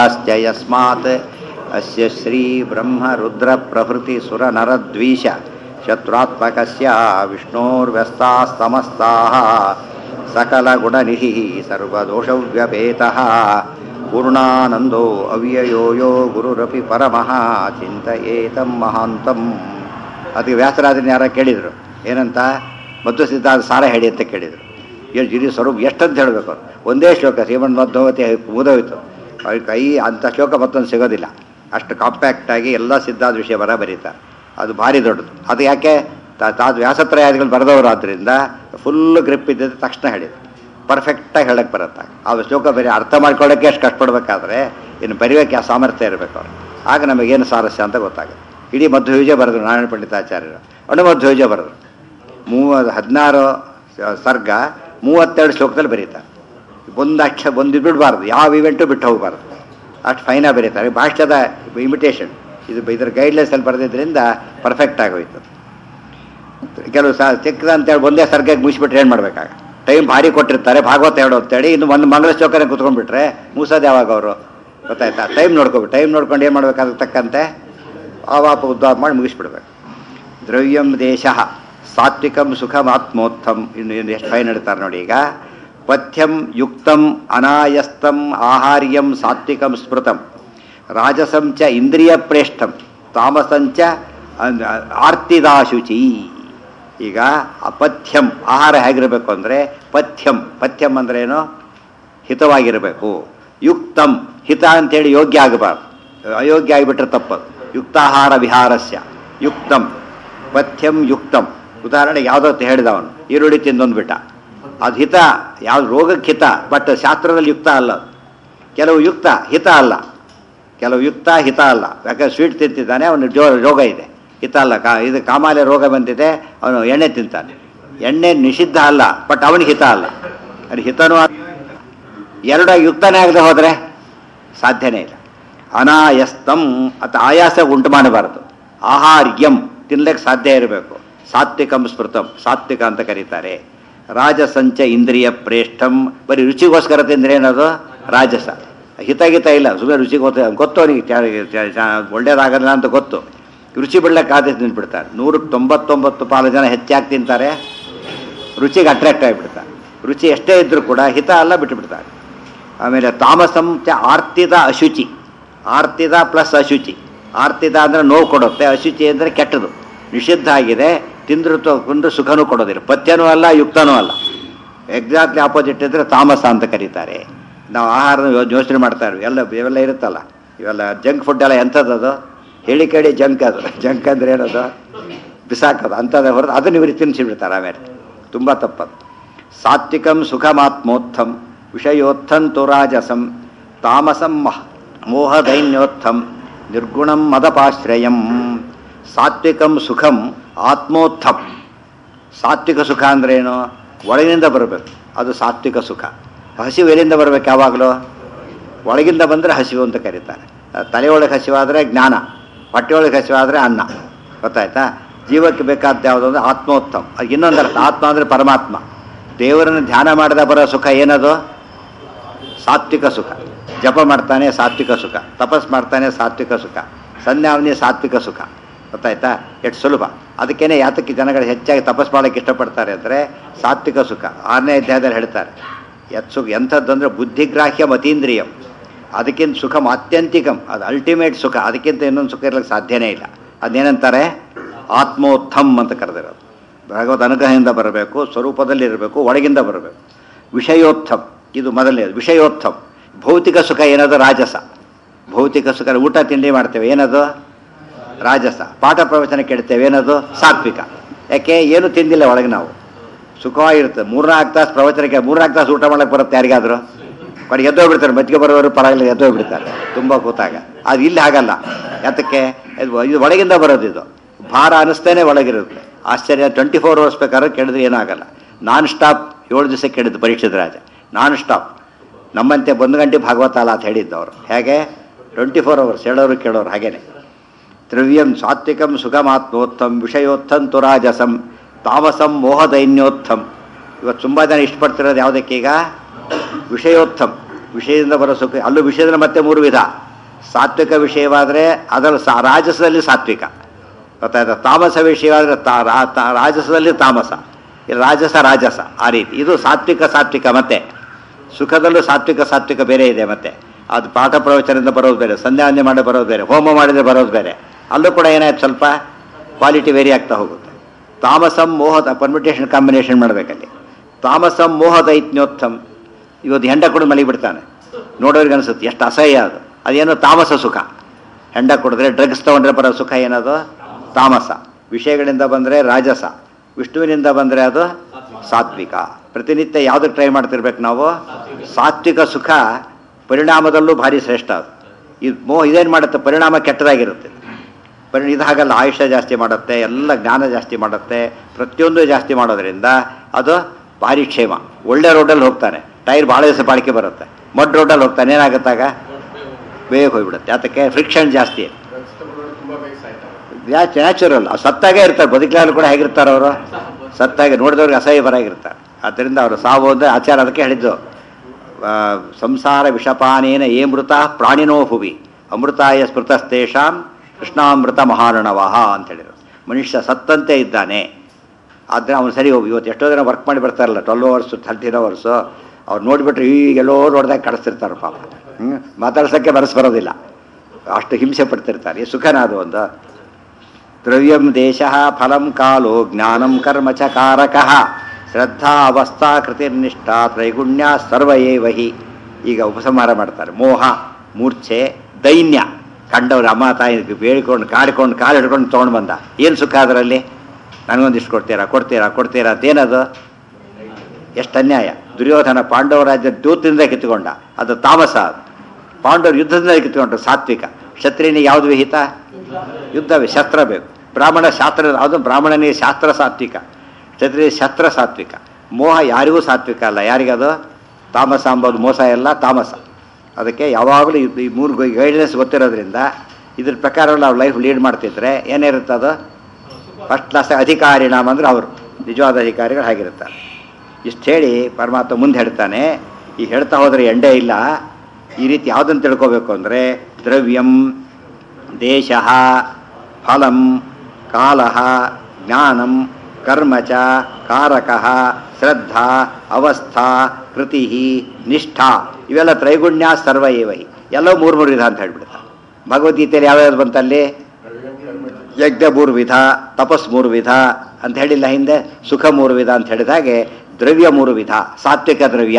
ಶ್ಚ ಯಸ್ಮಾತ್ ಅಸ್ಯ ಶ್ರೀ ಬ್ರಹ್ಮ ರುದ್ರ ಪ್ರಭೃತಿ ಸುರ ನರದ್ವೀಷ ಶತ್ರುತ್ಮಕಸ್ಯ ವಿಷ್ಣೋರ್ವ್ಯಸ್ತಾಸ್ತಮಸ್ತಾಃ ಸಕಲಗುಣನಿಧಿಃ ಸರ್ವದೋಷವ್ಯಪೇತಃ ಪೂರ್ಣಾನಂದೋ ಅವ್ಯಯೋ ಯೋ ಗುರುರಪಿ ಪರಮಃ ಚಿಂತಯೇತಂ ಮಹಾಂತಂ ಅದಕ್ಕೆ ವ್ಯಾಸರಾಜನ ಯಾರ ಕೇಳಿದರು ಏನಂತ ಮಧ್ವ ಸಿದ್ಧಾಂತ ಸಾರ ಹೇಳಿ ಅಂತ ಕೇಳಿದರು ಏನು ಜಿರಿ ಸ್ವರೂಪ ಎಷ್ಟಂತ ಹೇಳಬೇಕು ಅವ್ರು ಒಂದೇ ಶ್ಲೋಕ ಶ್ರೀಮನ್ ಮಧ್ವಮತಿ ಮುದೋಯ್ತು ಅವ್ರ ಕೈ ಅಂಥ ಶ್ಲೋಕ ಮತ್ತೊಂದು ಸಿಗೋದಿಲ್ಲ ಅಷ್ಟು ಕಾಂಪ್ಯಾಕ್ಟಾಗಿ ಎಲ್ಲ ಸಿದ್ಧಾಂತ ವಿಷಯ ಬರ ಬರೀತಾರೆ ಅದು ಭಾರಿ ದೊಡ್ಡದು ಅದು ಯಾಕೆ ತಾದು ವ್ಯಾಸತ್ರಯಾದಿಗಳು ಬರೆದವರು ಆದ್ದರಿಂದ ಫುಲ್ ಗ್ರಿಪ್ ಇದ್ದಿದ್ದು ತಕ್ಷಣ ಹೇಳಿದ್ರು ಪರ್ಫೆಕ್ಟಾಗಿ ಹೇಳಕ್ಕೆ ಬರುತ್ತೆ ಆ ಶ್ಲೋಕ ಬೇರೆ ಅರ್ಥ ಮಾಡ್ಕೊಳ್ಳೋಕ್ಕೆ ಅಷ್ಟು ಕಷ್ಟಪಡ್ಬೇಕಾದ್ರೆ ಇನ್ನು ಬರೆಯೋಕ್ಕೆ ಆ ಸಾಮರ್ಥ್ಯ ಇರಬೇಕು ಅವ್ರು ಆಗ ನಮಗೇನು ಸಾರಸ್ಯ ಅಂತ ಗೊತ್ತಾಗುತ್ತೆ ಇಡೀ ಮಧ್ವಯುಜ ಬರೆದ್ರು ನಾರಾಯಣ ಪಂಡಿತಾಚಾರ್ಯರು ಅಣುಮಧ್ವಯುಜ ಬರೆದ್ರು ಮೂವ ಹದಿನಾರು ಸರ್ಗ ಮೂವತ್ತೆರಡು ಶ್ಲೋಕದಲ್ಲಿ ಬರೀತಾರೆ ಒಂದು ಅಕ್ಷ ಒಂದು ಬಿಡಬಾರ್ದು ಯಾವ ಇವೆಂಟು ಬಿಟ್ಟು ಹೋಗಬಾರ್ದು ಅಷ್ಟು ಫೈನಾಗಿ ಬರೀತಾರೆ ಭಾಷ್ಯದ ಇಮಿಟೇಷನ್ ಇದು ಇದರ ಗೈಡ್ಲೈನ್ಸಲ್ಲಿ ಬರೆದಿದ್ದರಿಂದ ಪರ್ಫೆಕ್ಟ್ ಆಗೋಯ್ತು ಕೆಲವು ಸ ಚಿಕ್ಕದ ಅಂತೇಳಿ ಒಂದೇ ಸರ್ಗಕ್ಕೆ ಮುಗಿಸ್ಬಿಟ್ರೆ ಏನು ಮಾಡಬೇಕಾಗ ಟೈಮ್ ಭಾರಿ ಕೊಟ್ಟಿರ್ತಾರೆ ಭಾಗವತ ಹೇಳೋ ಅಂತೇಳಿ ಇನ್ನು ಒಂದು ಮಂಗಳ ಶ್ಲೋಕನೇ ಕುತ್ಕೊಂಡ್ಬಿಟ್ರೆ ಮುಗಿಸೋದು ಯಾವಾಗ ಅವರು ಗೊತ್ತಾಯ್ತಾ ಟೈಮ್ ನೋಡ್ಕೋಬೇಕು ಟೈಮ್ ನೋಡ್ಕೊಂಡು ಏನು ಮಾಡ್ಬೇಕಾದ್ರೆ ತಕ್ಕಂತೆ ಆವಾಪ ಉದ್ವಾಪ ಮಾಡಿ ಮುಗಿಸ್ಬಿಡ್ಬೇಕು ದ್ರವ್ಯಂ ದೇಶ ಸಾತ್ವಿಕಂ ಸುಖಮಾತ್ಮೋತ್ಥಂ ಇನ್ನು ಇನ್ನು ಎಷ್ಟು ಫೈನ್ ಹೇಳ್ತಾರೆ ನೋಡಿ ಈಗ ಪಥ್ಯಂ ಯುಕ್ತಂ ಅನಾಯಸ್ತಂ ಆಹಾರ್ಯಂ ಸಾತ್ವಿಕಂ ಸ್ಮೃತಂ ರಾಜಸಂ ಚ ಇಂದ್ರಿಯ ಪ್ರೇಷ್ಠಂ ತಾಮಸಂಚ ಆರ್ತಿದಾಶುಚಿ ಈಗ ಅಪಥ್ಯಂ ಆಹಾರ ಹೇಗಿರಬೇಕು ಅಂದರೆ ಪಥ್ಯಂ ಪಥ್ಯಂ ಅಂದ್ರೇನು ಹಿತವಾಗಿರಬೇಕು ಯುಕ್ತಂ ಹಿತ ಅಂತೇಳಿ ಯೋಗ್ಯ ಆಗಬಾರ್ದು ಅಯೋಗ್ಯ ಆಗಿಬಿಟ್ರೆ ತಪ್ಪದು ಯುಕ್ತಾಹಾರ ವಿಹಾರಸ್ಯ ಯುಕ್ತಂ ಪಥ್ಯಂ ಯುಕ್ತಂ ಉದಾಹರಣೆಗೆ ಯಾವುದೋ ಹೇಳಿದವನು ಈರುಳ್ಳಿ ತಿಂದೊಂದು ಬಿಟ್ಟ ಅದು ಹಿತ ಯಾವ್ದು ರೋಗಕ್ಕೆ ಹಿತ ಬಟ್ ಶಾಸ್ತ್ರದಲ್ಲಿ ಯುಕ್ತ ಅಲ್ಲ ಕೆಲವು ಯುಕ್ತ ಹಿತ ಅಲ್ಲ ಕೆಲವು ಯುಕ್ತ ಹಿತ ಅಲ್ಲ ಯಾಕಂದ್ರೆ ಸ್ವೀಟ್ ತಿಂತಿದ್ದಾನೆ ಅವನು ಜೋ ರೋಗ ಇದೆ ಹಿತ ಅಲ್ಲ ಕಾ ಇದು ಕಾಮಾಲೆ ರೋಗ ಬಂದಿದೆ ಅವನು ಎಣ್ಣೆ ತಿಂತಾನೆ ಎಣ್ಣೆ ನಿಷಿದ್ಧ ಅಲ್ಲ ಬಟ್ ಅವನಿಗೆ ಹಿತ ಅಲ್ಲ ಅದು ಹಿತನೂ ಎರಡು ಯುಕ್ತನೇ ಆಗದೆ ಹೋದರೆ ಸಾಧ್ಯನೇ ಇಲ್ಲ ಅನಾಯಸ್ತಂ ಅಥವಾ ಆಯಾಸ ಉಂಟು ಮಾಡಬಾರದು ಆಹಾರ್ಯಂ ತಿನ್ಲಿಕ್ಕೆ ಸಾಧ್ಯ ಇರಬೇಕು ಸಾತ್ವಿಕಂ ಸ್ಮೃತಂ ಸಾತ್ವಿಕ ಅಂತ ಕರೀತಾರೆ ರಾಜಸಂಚ ಇಂದ್ರಿಯ ಪ್ರೇಷ್ಠಂ ಬರೀ ರುಚಿಗೋಸ್ಕರ ತಿಂದ್ರೆ ಏನದು ರಾಜಸ ಹಿತಗಿತ ಇಲ್ಲ ಸುಮ್ಮನೆ ರುಚಿ ಗೊತ್ತ ಗೊತ್ತು ಅವನಿಗೆ ಒಳ್ಳೇದಾಗಲ್ಲ ಅಂತ ಗೊತ್ತು ರುಚಿ ಬಿಡ್ಲಿಕ್ಕೆ ಆದ ತಿಂದ್ಬಿಡ್ತಾರೆ ನೂರಕ್ಕೆ ತೊಂಬತ್ತೊಂಬತ್ತು ಪಾಲು ಜನ ಹೆಚ್ಚಾಗಿ ತಿಂತಾರೆ ರುಚಿಗೆ ಅಟ್ರಾಕ್ಟ್ ಆಗಿಬಿಡ್ತಾರೆ ರುಚಿ ಎಷ್ಟೇ ಇದ್ದರೂ ಕೂಡ ಹಿತ ಅಲ್ಲ ಬಿಟ್ಟುಬಿಡ್ತಾರೆ ಆಮೇಲೆ ತಾಮಸಂ ಚ ಆರ್ತಿದ ಅಶುಚಿ ಆರ್ತಿದ ಪ್ಲಸ್ ಅಶುಚಿ ಆರ್ತಿದ ಅಂದರೆ ನೋವು ಕೊಡುತ್ತೆ ಅಶುಚಿ ಅಂದರೆ ಕೆಟ್ಟದು ನಿಷಿದ್ಧ ಆಗಿದೆ ತಿಂದ್ರು ಕೊಂಡು ಸುಖನೂ ಕೊಡೋದಿಲ್ಲ ಪಥ್ಯನೂ ಅಲ್ಲ ಯುಕ್ತನೂ ಅಲ್ಲ ಎಕ್ಸಾಕ್ಟ್ಲಿ ಆಪೋಸಿಟ್ ಇದ್ದರೆ ತಾಮಸ ಅಂತ ಕರೀತಾರೆ ನಾವು ಆಹಾರದ ಯೋಚನೆ ಮಾಡ್ತಾ ಇರ್ವಿ ಎಲ್ಲ ಇವೆಲ್ಲ ಇರುತ್ತಲ್ಲ ಇವೆಲ್ಲ ಜಂಕ್ ಫುಡ್ ಎಲ್ಲ ಎಂಥದ್ದು ಅದು ಹೇಳಿ ಕೇಳಿ ಜಂಕ್ ಅದು ಜಂಕ್ ಅಂದ್ರೆ ಏನದು ಬಿಸಾಕೋದು ಅಂಥದ್ದು ಹೊರತು ಅದನ್ನು ಇವರು ತಿನ್ಸಿಬಿಡ್ತಾರೆ ಆಮೇಲೆ ತುಂಬ ತಪ್ಪದು ಸಾತ್ವಿಕಂ ಸುಖಮಾತ್ಮೋತ್ಥಂ ವಿಷಯೋತ್ಥಂತು ರಾಜಸಂ ತಾಮಸಂ ಮೋಹದೈನ್ಯೋತ್ಥಂ ನಿರ್ಗುಣಂ ಮದಪಾಶ್ರಯಂ ಸಾತ್ವಿಕಂ ಸುಖಂ ಆತ್ಮೋತ್ಥಂ ಸಾತ್ವಿಕ ಸುಖ ಅಂದ್ರೇನು ಒಳಗಿನಿಂದ ಬರಬೇಕು ಅದು ಸಾತ್ವಿಕ ಸುಖ ಹಸಿವು ಎಲ್ಲಿಂದ ಬರಬೇಕು ಯಾವಾಗಲೂ ಒಳಗಿಂದ ಬಂದರೆ ಹಸಿವು ಅಂತ ಕರೀತಾರೆ ತಲೆಯೊಳಗೆ ಹಸಿವಾದರೆ ಜ್ಞಾನ ಹೊಟ್ಟೆಯೊಳಗೆ ಹಸಿವಾದರೆ ಅನ್ನ ಗೊತ್ತಾಯ್ತಾ ಜೀವಕ್ಕೆ ಬೇಕಾದ ಯಾವುದು ಅಂದರೆ ಆತ್ಮೋತ್ತಮ ಅದು ಇನ್ನೊಂದು ಅರ್ಥ ಆತ್ಮ ಅಂದರೆ ಪರಮಾತ್ಮ ದೇವರನ್ನು ಧ್ಯಾನ ಮಾಡಿದ ಬರೋ ಸುಖ ಏನದು ಸಾತ್ವಿಕ ಸುಖ ಜಪ ಮಾಡ್ತಾನೆ ಸಾತ್ವಿಕ ಸುಖ ತಪಸ್ ಮಾಡ್ತಾನೆ ಸಾತ್ವಿಕ ಸುಖ ಸಂಧ್ಯಾವನಿ ಸಾತ್ವಿಕ ಸುಖ ಗೊತ್ತಾಯ್ತಾ ಎಷ್ಟು ಸುಲಭ ಅದಕ್ಕೇನೆ ಯಾತಕ್ಕೆ ಜನಗಳು ಹೆಚ್ಚಾಗಿ ತಪಸ್ ಮಾಡೋಕ್ಕೆ ಇಷ್ಟಪಡ್ತಾರೆ ಅಂದರೆ ಸಾತ್ವಿಕ ಸುಖ ಆರನೇ ಅಧ್ಯಾಯದಲ್ಲಿ ಹೇಳ್ತಾರೆ ಯತ್ ಸುಖ ಎಂಥದ್ದು ಬುದ್ಧಿಗ್ರಾಹ್ಯ ಮತೀಂದ್ರಿಯಂ ಅದಕ್ಕಿಂತ ಸುಖ ಆತ್ಯಂತಿಕಂ ಅದು ಅಲ್ಟಿಮೇಟ್ ಸುಖ ಅದಕ್ಕಿಂತ ಇನ್ನೊಂದು ಸುಖ ಇರಲಿಕ್ಕೆ ಸಾಧ್ಯನೇ ಇಲ್ಲ ಅದೇನಂತಾರೆ ಆತ್ಮೋತ್ಥಮ್ ಅಂತ ಕರೆದಿರೋದು ಭಗವದ್ ಅನುಗ್ರಹದಿಂದ ಬರಬೇಕು ಸ್ವರೂಪದಲ್ಲಿ ಇರಬೇಕು ಒಳಗಿಂದ ಬರಬೇಕು ವಿಷಯೋತ್ಥಮ್ ಇದು ಮೊದಲನೇದು ವಿಷಯೋತ್ಥಮ್ ಭೌತಿಕ ಸುಖ ಏನದು ರಾಜಸ ಭೌತಿಕ ಸುಖ ಊಟ ತಿಂಡಿ ಮಾಡ್ತೇವೆ ಏನದು ರಾಜಸ ಪಾಠ ಪ್ರವಚನ ಕೇಳ್ತೇವೆ ಏನದು ಸಾತ್ವಿಕ ಯಾಕೆ ಏನು ತಿಂದಿಲ್ಲ ಒಳಗೆ ನಾವು ಸುಖವಾಗಿರುತ್ತೆ ಮೂರ್ನಾಲ್ಕು ತಾಸು ಪ್ರವಚನಕ್ಕೆ ಮೂರ್ನಾಲ್ಕು ತಾಸು ಊಟ ಮಾಡಕ್ಕೆ ಬರುತ್ತೆ ಯಾರಿಗಾದರೂ ಕೊನೆಗೆ ಎದ್ದೋಗ್ಬಿಡ್ತಾರೆ ಮಜ್ಜಿಗೆ ಬರೋರು ಪರವಾಗಿಲ್ಲ ಎದ್ದೋಗ್ಬಿಡ್ತಾರೆ ತುಂಬ ಕೂತಾಗ ಅದು ಇಲ್ಲಿ ಹಾಗಲ್ಲ ಯಾತಕ್ಕೆ ಇದು ಇದು ಒಳಗಿಂದ ಬರೋದು ಇದು ಭಾರ ಅನ್ನಿಸ್ತೇನೆ ಒಳಗಿರುತ್ತೆ ಆಶ್ಚರ್ಯ ಟ್ವೆಂಟಿ ಫೋರ್ ಅವರ್ಸ್ ಬೇಕಾದ್ರೆ ಕೇಳಿದ್ರೆ ಏನಾಗಲ್ಲ ನಾನ್ ಸ್ಟಾಪ್ ಏಳು ದಿವಸ ಕೇಳಿದ್ದು ಪರೀಕ್ಷಿತ ರಾಜ ನಾನ್ ಸ್ಟಾಪ್ ನಮ್ಮಂತೆ ಒಂದು ಗಂಟೆ ಭಾಗವತ ಅಲ್ಲ ಅಂತ ಹೇಳಿದ್ದು ಅವರು ಹೇಗೆ ಟ್ವೆಂಟಿ ಫೋರ್ ಅವರ್ಸ್ ಹೇಳೋರು ಕೇಳೋರು ಹಾಗೇನೆ ದ್ರವ್ಯಂ ಸಾತ್ವಿಕಂ ಸುಖಮಾತ್ಮೋತ್ತಮ್ ವಿಷಯೋತ್ಥಂತು ರಾಜಸಂ ತಾಮಸಂ ಮೋಹದೈನ್ಯೋತ್ಥಂ ಇವತ್ತು ತುಂಬ ಜನ ಇಷ್ಟಪಡ್ತಿರೋದು ಯಾವುದಕ್ಕೀಗ ವಿಷಯೋತ್ಥಮ್ ವಿಷಯದಿಂದ ಬರೋ ಸುಖ ಅಲ್ಲೂ ವಿಷಯದಲ್ಲಿ ಮತ್ತೆ ಮೂರು ವಿಧ ಸಾತ್ವಿಕ ವಿಷಯವಾದರೆ ಅದರ ಸಾ ರಾಜಸದಲ್ಲಿ ಸಾತ್ವಿಕ ಗೊತ್ತಾಯ್ತಾ ತಾಮಸ ವಿಷಯವಾದರೆ ತಾ ರಾ- ತಾ- ರಾಜಸದಲ್ಲಿ ತಾಮಸ ಇಲ್ಲಿ ರಾಜಸ ರಾಜಸ ಆ ರೀತಿ ಇದು ಸಾತ್ವಿಕ ಸಾತ್ವಿಕ ಮತ್ತೆ ಸುಖದಲ್ಲೂ ಸಾತ್ವಿಕ ಸಾತ್ವಿಕ ಬೇರೆ ಇದೆ ಮತ್ತೆ ಅದು ಪಾಠ ಪ್ರವಚನದಿಂದ ಬರೋದು ಬೇರೆ ಸಂಧ್ಯಾವಂದನೆ ಮಾಡಿ ಬರೋದು ಬೇರೆ ಹೋಮ ಮಾಡಿದ್ರೆ ಬರೋದು ಬೇರೆ ಅಲ್ಲೂ ಕೂಡ ಏನಾಯ್ತು ಸ್ವಲ್ಪ ಕ್ವಾಲಿಟಿ ವೇರಿ ಆಗ್ತಾ ಹೋಗುತ್ತೆ ತಾಮಸಂ ಮೋಹದ ಪರ್ಮಿಟೇಷನ್ ಕಾಂಬಿನೇಷನ್ ಮಾಡಬೇಕಲ್ಲಿ ತಾಮಸಂ ಮೋಹ ದೈತ್ನ್ಯೋತ್ತಮ್ ಇವತ್ತು ಹೆಂಡ ಕೂಡ ಮಲಗಿಬಿಡ್ತಾನೆ ನೋಡೋರಿಗೆ ಅನಿಸುತ್ತೆ ಎಷ್ಟು ಅಸಹ್ಯ ಅದು ಅದೇನೋ ತಾಮಸ ಸುಖ ಹೆಂಡ ಕುಡಿದ್ರೆ ಡ್ರಗ್ಸ್ ತೊಗೊಂಡ್ರೆ ಬರೋ ಸುಖ ಏನದು ತಾಮಸ ವಿಷಯಗಳಿಂದ ಬಂದರೆ ರಾಜಸ ವಿಷ್ಣುವಿನಿಂದ ಬಂದರೆ ಅದು ಸಾತ್ವಿಕ ಪ್ರತಿನಿತ್ಯ ಯಾವುದಕ್ಕೆ ಟ್ರೈ ಮಾಡ್ತಿರ್ಬೇಕು ನಾವು ಸಾತ್ವಿಕ ಸುಖ ಪರಿಣಾಮದಲ್ಲೂ ಭಾರಿ ಶ್ರೇಷ್ಠ ಅದು ಇದು ಮೋ ಇದೇನು ಮಾಡುತ್ತೆ ಪರಿಣಾಮ ಕೆಟ್ಟದಾಗಿರುತ್ತೆ ಪರಿ ಇದು ಹಾಗಲ್ಲ ಆಯುಷ್ಯ ಜಾಸ್ತಿ ಮಾಡುತ್ತೆ ಎಲ್ಲ ಜ್ಞಾನ ಜಾಸ್ತಿ ಮಾಡುತ್ತೆ ಪ್ರತಿಯೊಂದು ಜಾಸ್ತಿ ಮಾಡೋದ್ರಿಂದ ಅದು ಭಾರಿ ಕ್ಷೇಮ ಒಳ್ಳೆ ರೋಡಲ್ಲಿ ಹೋಗ್ತಾನೆ ಟೈರ್ ಭಾಳ ದಿವಸ ಬಾಳಿಕೆ ಬರುತ್ತೆ ಮಡ್ ರೋಡಲ್ಲಿ ಹೋಗ್ತಾನೆ ಏನಾಗುತ್ತಾಗ ಬೇಗ ಹೋಗ್ಬಿಡುತ್ತೆ ಅದಕ್ಕೆ ಫ್ರಿಕ್ಷನ್ ಜಾಸ್ತಿ ನ್ಯಾಚುರಲ್ ಸತ್ತಾಗೆ ಇರ್ತಾರೆ ಬದುಕಲಾಗಲು ಕೂಡ ಹೇಗಿರ್ತಾರೆ ಅವರು ಸತ್ತಾಗೆ ನೋಡಿದವ್ರಿಗೆ ಅಸಹ್ಯ ಬರಾಗಿರ್ತಾರೆ ಆದ್ದರಿಂದ ಅವರು ಸಾವು ಅಂದರೆ ಆಚಾರ ಅದಕ್ಕೆ ಹೇಳಿದ್ದು ಆ, ಸಂಸಾರ ವಿಷಪಾನೇನ ಏ ಮೃತ ಪ್ರಾಣಿನೋ ಭುವಿ ಅಮೃತಾಯ ಸ್ಮೃತಸ್ತೇಷಾಂ ಕೃಷ್ಣಾಮೃತ ಮಹಾರಣವಃ ಅಂತ ಹೇಳಿದ್ರು ಮನುಷ್ಯ ಸತ್ತಂತೆ ಇದ್ದಾನೆ ಆದರೆ ಅವನು ಸರಿ ಹೋಗಿ ಇವತ್ತು ಎಷ್ಟೋ ಜನ ವರ್ಕ್ ಮಾಡಿ ಬರ್ತಾರಲ್ಲ ಟ್ವೆಲ್ ಅವರ್ಸು ಥರ್ಟೀನ್ ಅವರ್ಸು ಅವ್ರು ನೋಡಿಬಿಟ್ರೆ ಈಗೆಲ್ಲೋ ನೋಡಿದಾಗ ಕಳಿಸ್ತಿರ್ತಾರೆ ಪಾಪ ಹ್ಞೂ ಮಾತಾಡ್ಸೋಕ್ಕೆ ಮನಸ್ಸು ಬರೋದಿಲ್ಲ ಅಷ್ಟು ಹಿಂಸೆ ಪಡ್ತಿರ್ತಾರೆ ಈ ಸುಖನ ಅದು ಒಂದು ದ್ರವ್ಯಂ ದೇಶ ಫಲಂ ಕಾಲೋ ಜ್ಞಾನಂ ಕರ್ಮ ಚ ಕಾರಕ ಶ್ರದ್ಧಾ ಅವಸ್ಥಾ ಕೃತಿರ್ನಿಷ್ಠ ತ್ರೈಗುಣ್ಯ ಸರ್ವಯೇವಹಿ ಈಗ ಉಪಸಂಹಾರ ಮಾಡ್ತಾರೆ ಮೋಹ ಮೂರ್ಛೆ ದೈನ್ಯ ಕಂಡವ್ರ ಅಮ್ಮ ತಾಯಿ ಬೇಡಿಕೊಂಡು ಕಾಡಿಕೊಂಡು ಕಾಲು ಹಿಡ್ಕೊಂಡು ತೊಗೊಂಡು ಬಂದ ಏನು ಸುಖ ಅದರಲ್ಲಿ ನನಗೊಂದಿಷ್ಟು ಕೊಡ್ತೀರಾ ಕೊಡ್ತೀರಾ ಕೊಡ್ತೀರಾ ಅದೇನದು ಎಷ್ಟು ಅನ್ಯಾಯ ದುರ್ಯೋಧನ ಪಾಂಡವ ರಾಜ್ಯ ದೂತದಿಂದ ಕಿತ್ತುಕೊಂಡ ಅದು ತಾಮಸ ಅದು ಪಾಂಡವರು ಯುದ್ಧದಿಂದ ಕಿತ್ತುಕೊಂಡ್ರು ಸಾತ್ವಿಕ ಕ್ಷತ್ರಿಯನಿಗೆ ಯಾವುದು ವಿಹಿತ ಯುದ್ಧವೇ ಶಸ್ತ್ರ ಬೇಕು ಬ್ರಾಹ್ಮಣ ಶಾಸ್ತ್ರ ಅದು ಬ್ರಾಹ್ಮಣನಿಗೆ ಶಾಸ್ತ್ರ ಸಾತ್ವಿಕ ಕ್ಷತ್ರಿಯ ಶಸ್ತ್ರ ಸಾತ್ವಿಕ ಮೋಹ ಯಾರಿಗೂ ಸಾತ್ವಿಕ ಅಲ್ಲ ಯಾರಿಗದು ತಾಮಸ ಅಂಬೋದು ಮೋಸ ಎಲ್ಲ ತಾಮಸ ಅದಕ್ಕೆ ಯಾವಾಗಲೂ ಈ- ಈ ಮೂರು ಗೈಡ್ಲೈನ್ಸ್ ಗೊತ್ತಿರೋದ್ರಿಂದ ಇದ್ರ ಪ್ರಕಾರ ನಾವು ಲೈಫ್ ಲೀಡ್ ಮಾಡ್ತಿದ್ರೆ ಏನಿರುತ್ತೆ ಅದು ಫಸ್ಟ್ ಕ್ಲಾಸ್ ಅಧಿಕಾರಿಣಾಮ ಅಂದ್ರೆ ಅವರು ನಿಜವಾದ ಅಧಿಕಾರಿಗಳು ಹಾಗಿರ್ತಾರೆ ಇಷ್ಟು ಹೇಳಿ ಪರಮಾತ್ಮ ಮುಂದೆ ಹೇಳ್ತಾನೆ ಈ ಹೇಳ್ತಾ ಹೋದರೆ ಎಂಡೇ ಇಲ್ಲ ಈ ರೀತಿ ಯಾವುದನ್ನು ತಿಳ್ಕೋಬೇಕು ಅಂದರೆ ದ್ರವ್ಯಂ ದೇಶ ಫಲಂ ಕಾಲ ಜ್ಞಾನಂ ಕರ್ಮ ಚ ಕಾರಕ ಶ್ರದ್ಧಾ ಅವಸ್ಥಾ ಕೃತಿ ನಿಷ್ಠಾ ಇವೆಲ್ಲ ತ್ರೈಗುಣ್ಯ ಸರ್ವ ಏವಹಿ ಎಲ್ಲವೂ ಮೂರು ಮೂರು ವಿಧ ಅಂತ ಹೇಳ್ಬಿಡ್ತಾರೆ ಭಗವದ್ಗೀತೆಯಲ್ಲಿ ಯಾವ್ಯಾವ್ದು ಬಂತಲ್ಲಿ ಯಜ್ಞ ಮೂರು ವಿಧ ತಪಸ್ ಮೂರು ವಿಧ ಅಂತ ಹೇಳಿಲ್ಲ ಹಿಂದೆ ಸುಖ ಮೂರು ವಿಧ ಅಂತ ಹೇಳಿದ ಹಾಗೆ ದ್ರವ್ಯ ಮೂರು ವಿಧ ಸಾತ್ವಿಕ ದ್ರವ್ಯ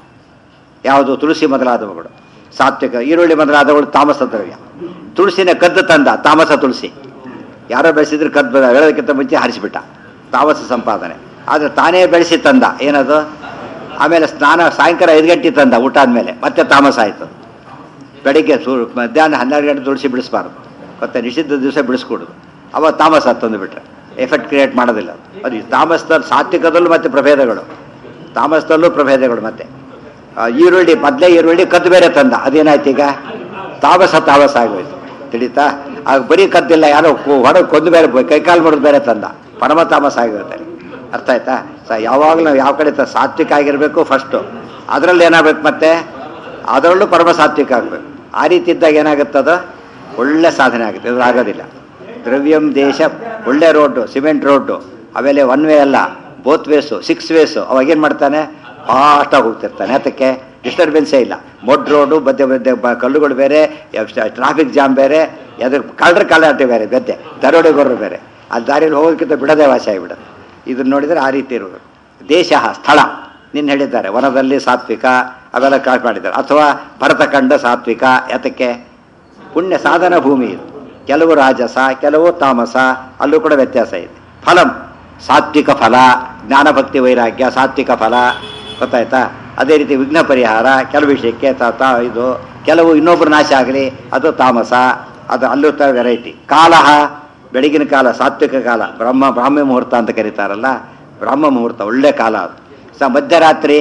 ಯಾವುದು ತುಳಸಿ ಮೊದಲಾದವುಗಳು ಸಾತ್ವಿಕ ಈರುಳ್ಳಿ ಮೊದಲಾದವುಗಳು ತಾಮಸ ದ್ರವ್ಯ ತುಳಸಿನ ಕದ್ದು ತಂದ ತಾಮಸ ತುಳಸಿ ಯಾರೋ ಬೆಳೆಸಿದ್ರೆ ಕದ್ದು ಬಂದ ಹೇಳೋದಕ್ಕಿಂತ ಮುಂಚೆ ಹರಿಸಿಬಿಟ್ಟ ತಾಮಸ ಸಂಪಾದನೆ ಆದರೆ ತಾನೇ ಬೆಳೆಸಿ ತಂದ ಏನದು ಆಮೇಲೆ ಸ್ನಾನ ಸಾಯಂಕಾಲ ಐದು ಗಂಟೆ ತಂದ ಊಟ ಆದಮೇಲೆ ಮತ್ತೆ ತಾಮಸ ಆಯಿತು ಬೆಳಿಗ್ಗೆ ಸೂ ಮಧ್ಯಾಹ್ನ ಹನ್ನೆರಡು ಗಂಟೆ ತುಳಸಿ ಬಿಡಿಸ್ಬಾರ್ದು ಮತ್ತೆ ನಿಷಿದ್ಧ ದಿವಸ ಬಿಡಿಸ್ಕೊಡುದು ಅವ ತಾಮಸ ತಂದು ಬಿಟ್ರೆ ಎಫೆಕ್ಟ್ ಕ್ರಿಯೇಟ್ ಮಾಡೋದಿಲ್ಲ ಅದು. ಅದು ಈ ತಾಮಸದಲ್ಲಿ ಸಾತ್ವಿಕದಲ್ಲೂ ಮತ್ತೆ ಪ್ರಭೇದಗಳು ತಾಮಸದಲ್ಲೂ ಪ್ರಭೇದಗಳು ಮತ್ತೆ ಆ, ಈರುಳ್ಳಿ ಮೊದಲೇ ಈರುಳ್ಳಿ ಕದ್ದು ಬೇರೆ ತಂದ ಅದೇನಾಯ್ತು ಈಗ ತಾಮಸ ತಾಮಸ ಆಗೋಯ್ತು ತಿಳಿತಾ ಆಗ ಬರೀ ಕದ್ದಿಲ್ಲ ಯಾರೋ ಹೊಡೆ ಕೊಂದು ಬೇರೆ ಕೈಕಾಲು ಮಾಡೋದು ಬೇರೆ ತಂದ ಪರಮ ತಾಮಸ ಆಗಿರುತ್ತೆ ಅರ್ಥ ಆಯ್ತಾ ಸ ಯಾವಾಗಲೂ ನಾವು ಯಾವ ಕಡೆ ತ- ಸಾತ್ವಿಕ ಆಗಿರಬೇಕು ಫಸ್ಟು ಅದರಲ್ಲಿ ಏನಾಗಬೇಕು ಮತ್ತೆ ಅದರಲ್ಲೂ ಪರಮ ಸಾತ್ವಿಕ ಆಗಬೇಕು ಆ ರೀತಿ ಇದ್ದಾಗ ಏನಾಗುತ್ತದ ಒಳ್ಳೆ ಸಾಧನೆ ಆಗುತ್ತೆ ಇದು ಆಗೋದಿಲ್ಲ ದ್ರವ್ಯಂ ದೇಶ ಒಳ್ಳೆ ರೋಡ್ಡು ಸಿಮೆಂಟ್ ರೋಡ್ಡು ಆಮೇಲೆ ಒನ್ ವೇ ಅಲ್ಲ ಬೋತ್ ವೇಸು ಸಿಕ್ಸ್ ವೇಸು ಅವಾಗೇನು ಮಾಡ್ತಾನೆ ಫಾಸ್ಟಾಗಿ ಹೋಗ್ತಿರ್ತಾನೆ ಅದಕ್ಕೆ ಡಿಸ್ಟರ್ಬೆನ್ಸೇ ಇಲ್ಲ ಮೊಡ್ ರೋಡು ಮಧ್ಯೆ ಮಧ್ಯೆ ಬ- ಕಲ್ಲುಗಳು ಬೇರೆ ಟ್ರಾಫಿಕ್ ಜಾಮ್ ಬೇರೆ ಅದ್ರ ಕಳ್ಳರ ಕಾಲಾಟ ಬೇರೆ ಗದ್ದೆ ದರೋಡೆಗೋರರು ಬೇರೆ ಆ ದಾರಿಯಲ್ಲಿ ಹೋಗೋದಕ್ಕಿಂತ ಬಿಡೋದೇ ವಾಸಿ ಆಗಿಬಿಡುತ್ತೆ ಇದನ್ನ ನೋಡಿದರೆ ಆ ರೀತಿ ಇರಬೇಕು ದೇಶ ಸ್ಥಳ ನಿನ್ನ ಹೇಳಿದ್ದಾರೆ ವನದಲ್ಲಿ ಸಾತ್ವಿಕ ಅವೆಲ್ಲ ಕಾಟ್ ಮಾಡಿದ್ದಾರೆ ಅಥವಾ ಭರತಖಂಡ ಸಾತ್ವಿಕ ಯಾತಕ್ಕೆ ಪುಣ್ಯ ಸಾಧನ ಭೂಮಿ ಇದು ಕೆಲವು ರಾಜಸ ಕೆಲವು ತಾಮಸ ಅಲ್ಲೂ ಕೂಡ ವ್ಯತ್ಯಾಸ ಇದೆ ಫಲಂ ಸಾತ್ವಿಕ ಫಲ ಜ್ಞಾನಭಕ್ತಿ ವೈರಾಗ್ಯ ಸಾತ್ವಿಕ ಫಲ ಗೊತ್ತಾಯ್ತಾ ಅದೇ ರೀತಿ ವಿಘ್ನ ಪರಿಹಾರ ಕೆಲವು ವಿಷಯಕ್ಕೆ ತ- ತ- ಇದು ಕೆಲವು ಇನ್ನೊಬ್ಬರು ನಾಶ ಆಗಲಿ ಅದು ತಾಮಸ ಅದು ಅಲ್ಲೂ ತ ವೆರೈಟಿ ಕಾಲಹ ಬೆಳಗಿನ ಕಾಲ ಸಾತ್ವಿಕ ಕಾಲ ಬ್ರಹ್ಮ ಬ್ರಾಹ್ಮ್ಯ ಮುಹೂರ್ತ ಅಂತ ಕರೀತಾರಲ್ಲ ಬ್ರಹ್ಮ ಮುಹೂರ್ತ ಒಳ್ಳೆ ಕಾಲ ಅದು ಸ ಮಧ್ಯರಾತ್ರಿ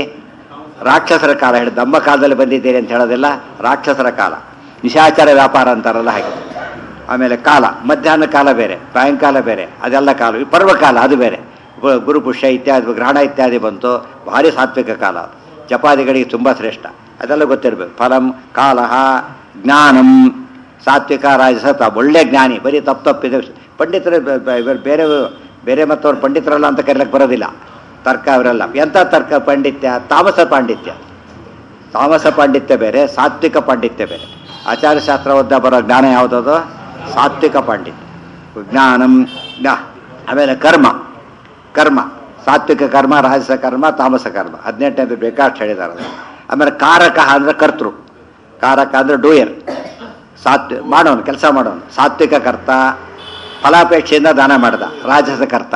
ರಾಕ್ಷಸರ ಕಾಲ ಹೇಳಿ ದಮ್ಮ ಕಾಲದಲ್ಲಿ ಬಂದಿದ್ದೀರಿ ಅಂತ ಹೇಳೋದಿಲ್ಲ ರಾಕ್ಷಸರ ಕಾಲ ನಿಶಾಚಾರ ವ್ಯಾಪಾರ ಅಂತಾರಲ್ಲ ಹಾಗೆ ಆಮೇಲೆ ಕಾಲ ಮಧ್ಯಾಹ್ನ ಕಾಲ ಬೇರೆ ಸಾಯಂಕಾಲ ಬೇರೆ ಅದೆಲ್ಲ ಕಾಲ ಈ ಪರ್ವಕಾಲ ಅದು ಬೇರೆ ಗು- ಗುರುಪುಷ್ಯ ಇತ್ಯಾದಿ ಗ್ರಹಣ ಇತ್ಯಾದಿ ಬಂತು ಭಾರಿ ಸಾತ್ವಿಕ ಕಾಲ ಅದು ಜಪಾದಿಗಳಿಗೆ ತುಂಬ ಶ್ರೇಷ್ಠ ಅದೆಲ್ಲ ಗೊತ್ತಿರಬೇಕು ಫಲಂ ಕಾಲಹ ಜ್ಞಾನಂ ಸಾತ್ವಿಕ ರಾಜಸ ತ- ಒಳ್ಳೆ ಜ್ಞಾನಿ ಬರೀ ತಪ್ಪು ತಪ್ಪಿದೆ ಪಂಡಿತರು ಬ- ಬ- ಇವರು ಬೇರೆ ಬೇರೆ ಮತ್ತವ್ರು ಪಂಡಿತರಲ್ಲ ಅಂತ ಕರೀಲಕ್ಕೆ ಬರೋದಿಲ್ಲ ತರ್ಕ ಅವರೆಲ್ಲ ಎಂಥ ತರ್ಕ ಪಾಂಡಿತ್ಯ ತಾಮಸ ಪಾಂಡಿತ್ಯ ತಾಮಸ ಪಾಂಡಿತ್ಯ ಬೇರೆ ಸಾತ್ವಿಕ ಪಾಂಡಿತ್ಯ ಬೇರೆ ಆಚಾರ್ಯಶಾಸ್ತ್ರ ಓದ್ದ ಬರೋ ಜ್ಞಾನ ಯಾವುದದು ಸಾತ್ವಿಕ ಪಾಂಡಿತ್ಯ ಜ್ಞಾನಂ ಜ್ಞಾ ಆಮೇಲೆ ಕರ್ಮ ಕರ್ಮ ಸಾತ್ವಿಕ ಕರ್ಮ ರಾಜಸ ಕರ್ಮ ತಾಮಸ ಕರ್ಮ ಹದಿನೆಂಟನೇದು ಬೇಕಾಷ್ಟು ಹೇಳಿದ್ದಾರೆ ಅದು. ಆಮೇಲೆ ಕಾರಕ ಅಂದ್ರೆ ಕರ್ತೃ ಕಾರಕ ಅಂದ್ರೆ ಡೂಯರ್ ಸಾತ್ವಿ ಮಾಡೋನು ಕೆಲಸ ಮಾಡೋನು ಸಾತ್ವಿಕ ಕರ್ತ ಫಲಾಪೇಕ್ಷೆಯಿಂದ ದಾನ ಮಾಡ್ದ ರಾಜಸ ಕರ್ತ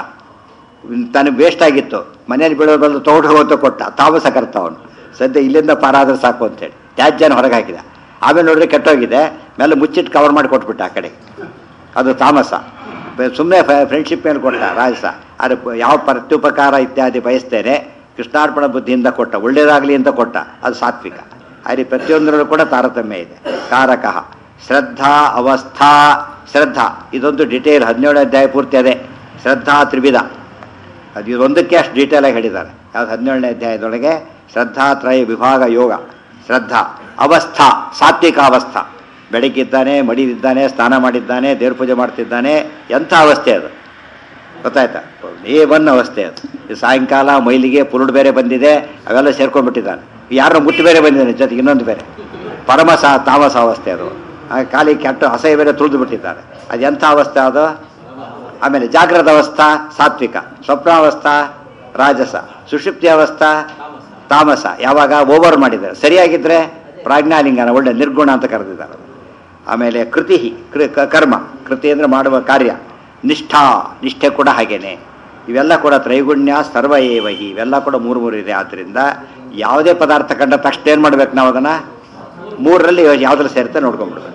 ತನಗೆ ವೇಸ್ಟ್ ಆಗಿತ್ತು ಮನೇಲಿ ಬೀಳೋ ಬಂದು ತೋಟ ಹೋಗ್ತಾ ಕೊಟ್ಟ ತಾಮಸ ಕರ್ತ ಅವನು ಸದ್ಯ ಇಲ್ಲಿಂದ ಪಾರಾದ್ರೆ ಸಾಕು ಅಂತೇಳಿ ತ್ಯಾಜ್ಯನ ಹೊರಗೆ ಹಾಕಿದ ಆಮೇಲೆ ನೋಡ್ರಿ ಕೆಟ್ಟೋಗಿದೆ ಮೇಲೆ ಮುಚ್ಚಿಟ್ಟು ಕವರ್ ಮಾಡಿ ಕೊಟ್ಬಿಟ್ಟ ಆ ಕಡೆ ಅದು ತಾಮಸ ಸುಮ್ಮನೆ ಫ್ರೆಂಡ್ಶಿಪ್ ಮೇಲೆ ಕೊಟ್ಟ ರಾಜಸ ಅದು ಪ- ಯಾವ ಪ್ರತ್ಯುಪಕಾರ ಇತ್ಯಾದಿ ಬಯಸ್ತೇನೆ ಕೃಷ್ಣಾರ್ಪಣ ಬುದ್ಧಿಯಿಂದ ಕೊಟ್ಟ ಒಳ್ಳೇದಾಗಲಿ ಅಂತ ಕೊಟ್ಟ ಅದು ಸಾತ್ವಿಕ ಅಲ್ಲಿ ಪ್ರತಿಯೊಂದರಲ್ಲೂ ಕೂಡ ತಾರತಮ್ಯ ಇದೆ ಕಾರಕ ಶ್ರದ್ಧಾ ಅವಸ್ಥಾ ಶ್ರದ್ಧಾ ಇದೊಂದು ಡಿಟೇಲ್ ಹದಿನೇಳು ಅಧ್ಯಾಯ ಪೂರ್ತಿ ಅದೇ ಶ್ರದ್ಧಾ ತ್ರಿವಿಧ ಅದು ಇದೊಂದಕ್ಕೆ ಅಷ್ಟು ಡೀಟೇಲ್ ಆಗಿ ಹೇಳಿದ್ದಾರೆ ಯಾವ್ದು ಹದಿನೇಳನೇ ಅಧ್ಯಾಯದೊಳಗೆ ಶ್ರದ್ಧಾತ್ರಯ ವಿಭಾಗ ಯೋಗ ಶ್ರದ್ಧಾ ಅವಸ್ಥಾ ಸಾತ್ವಿಕ ಅವಸ್ಥಾ ಬೆಳಗ್ಗಿದ್ದಾನೆ ಮಡಿದಿದ್ದಾನೆ ಸ್ನಾನ ಮಾಡಿದ್ದಾನೆ ದೇವ್ರ ಪೂಜೆ ಮಾಡ್ತಿದ್ದಾನೆ ಎಂಥ ಅವಸ್ಥೆ ಅದು ಗೊತ್ತಾಯ್ತಾ ಏ ಒನ್ ಅವಸ್ಥೆ ಅದು ಈ ಸಾಯಂಕಾಲ ಮೈಲಿಗೆ ಪುರುಡ್ ಬೇರೆ ಬಂದಿದೆ ಅವೆಲ್ಲ ಸೇರ್ಕೊಂಡ್ಬಿಟ್ಟಿದ್ದಾನೆ ಯಾರನ್ನ ಮುಟ್ಟು ಬೇರೆ ಬಂದಿದ್ದಾನೆ ಜೊತೆಗೆ ಇನ್ನೊಂದು ಬೇರೆ ಪರಮ ಸಾ ತಾಮಸ ಅವಸ್ಥೆ ಅದು ಆ ಕಾಲಿ ಕೆಟ್ಟ ಅಸಹ್ಯ ಬೇರೆ ತುಳಿದು ಬಿಟ್ಟಿದ್ದಾರೆ ಅದು ಎಂಥ ಅವಸ್ಥೆ ಅದು ಆಮೇಲೆ ಜಾಗ್ರದ ಅವಸ್ಥಾ ಸಾತ್ವಿಕ ಸ್ವಪ್ನಾವಸ್ಥಾ ರಾಜಸ ಸುಷುಪ್ತಿ ಅವಸ್ಥಾ ತಾಮಸ ಯಾವಾಗ ಓವರ್ ಮಾಡಿದ್ದಾರೆ ಸರಿಯಾಗಿದ್ರೆ ಪ್ರಾಜ್ಞಾಲಿಂಗನ ಒಳ್ಳೆ ನಿರ್ಗುಣ ಅಂತ ಕರೆದಿದ್ದಾರೆ ಆಮೇಲೆ ಕೃತಿ ಕೃ- ಕ- ಕರ್ಮ ಕೃತಿ ಅಂದರೆ ಮಾಡುವ ಕಾರ್ಯ ನಿಷ್ಠಾ ನಿಷ್ಠೆ ಕೂಡ ಹಾಗೇನೆ ಇವೆಲ್ಲ ಕೂಡ ತ್ರೈಗುಣ್ಯ ಸರ್ವ ಏವಹಿ ಇವೆಲ್ಲ ಕೂಡ ಮೂರು ಮೂರು ಇದೆ ಆದ್ದರಿಂದ ಯಾವುದೇ ಪದಾರ್ಥ ಕಂಡ ತಕ್ಷಣ ಏನು ಮಾಡ್ಬೇಕು ನಾವು ಅದನ್ನು ಮೂರರಲ್ಲಿ ಯಾವ್ದ್ರಲ್ಲಿ ಸೇರುತ್ತೆ ನೋಡ್ಕೊಂಡ್ಬಿಡ್ಬೇಕು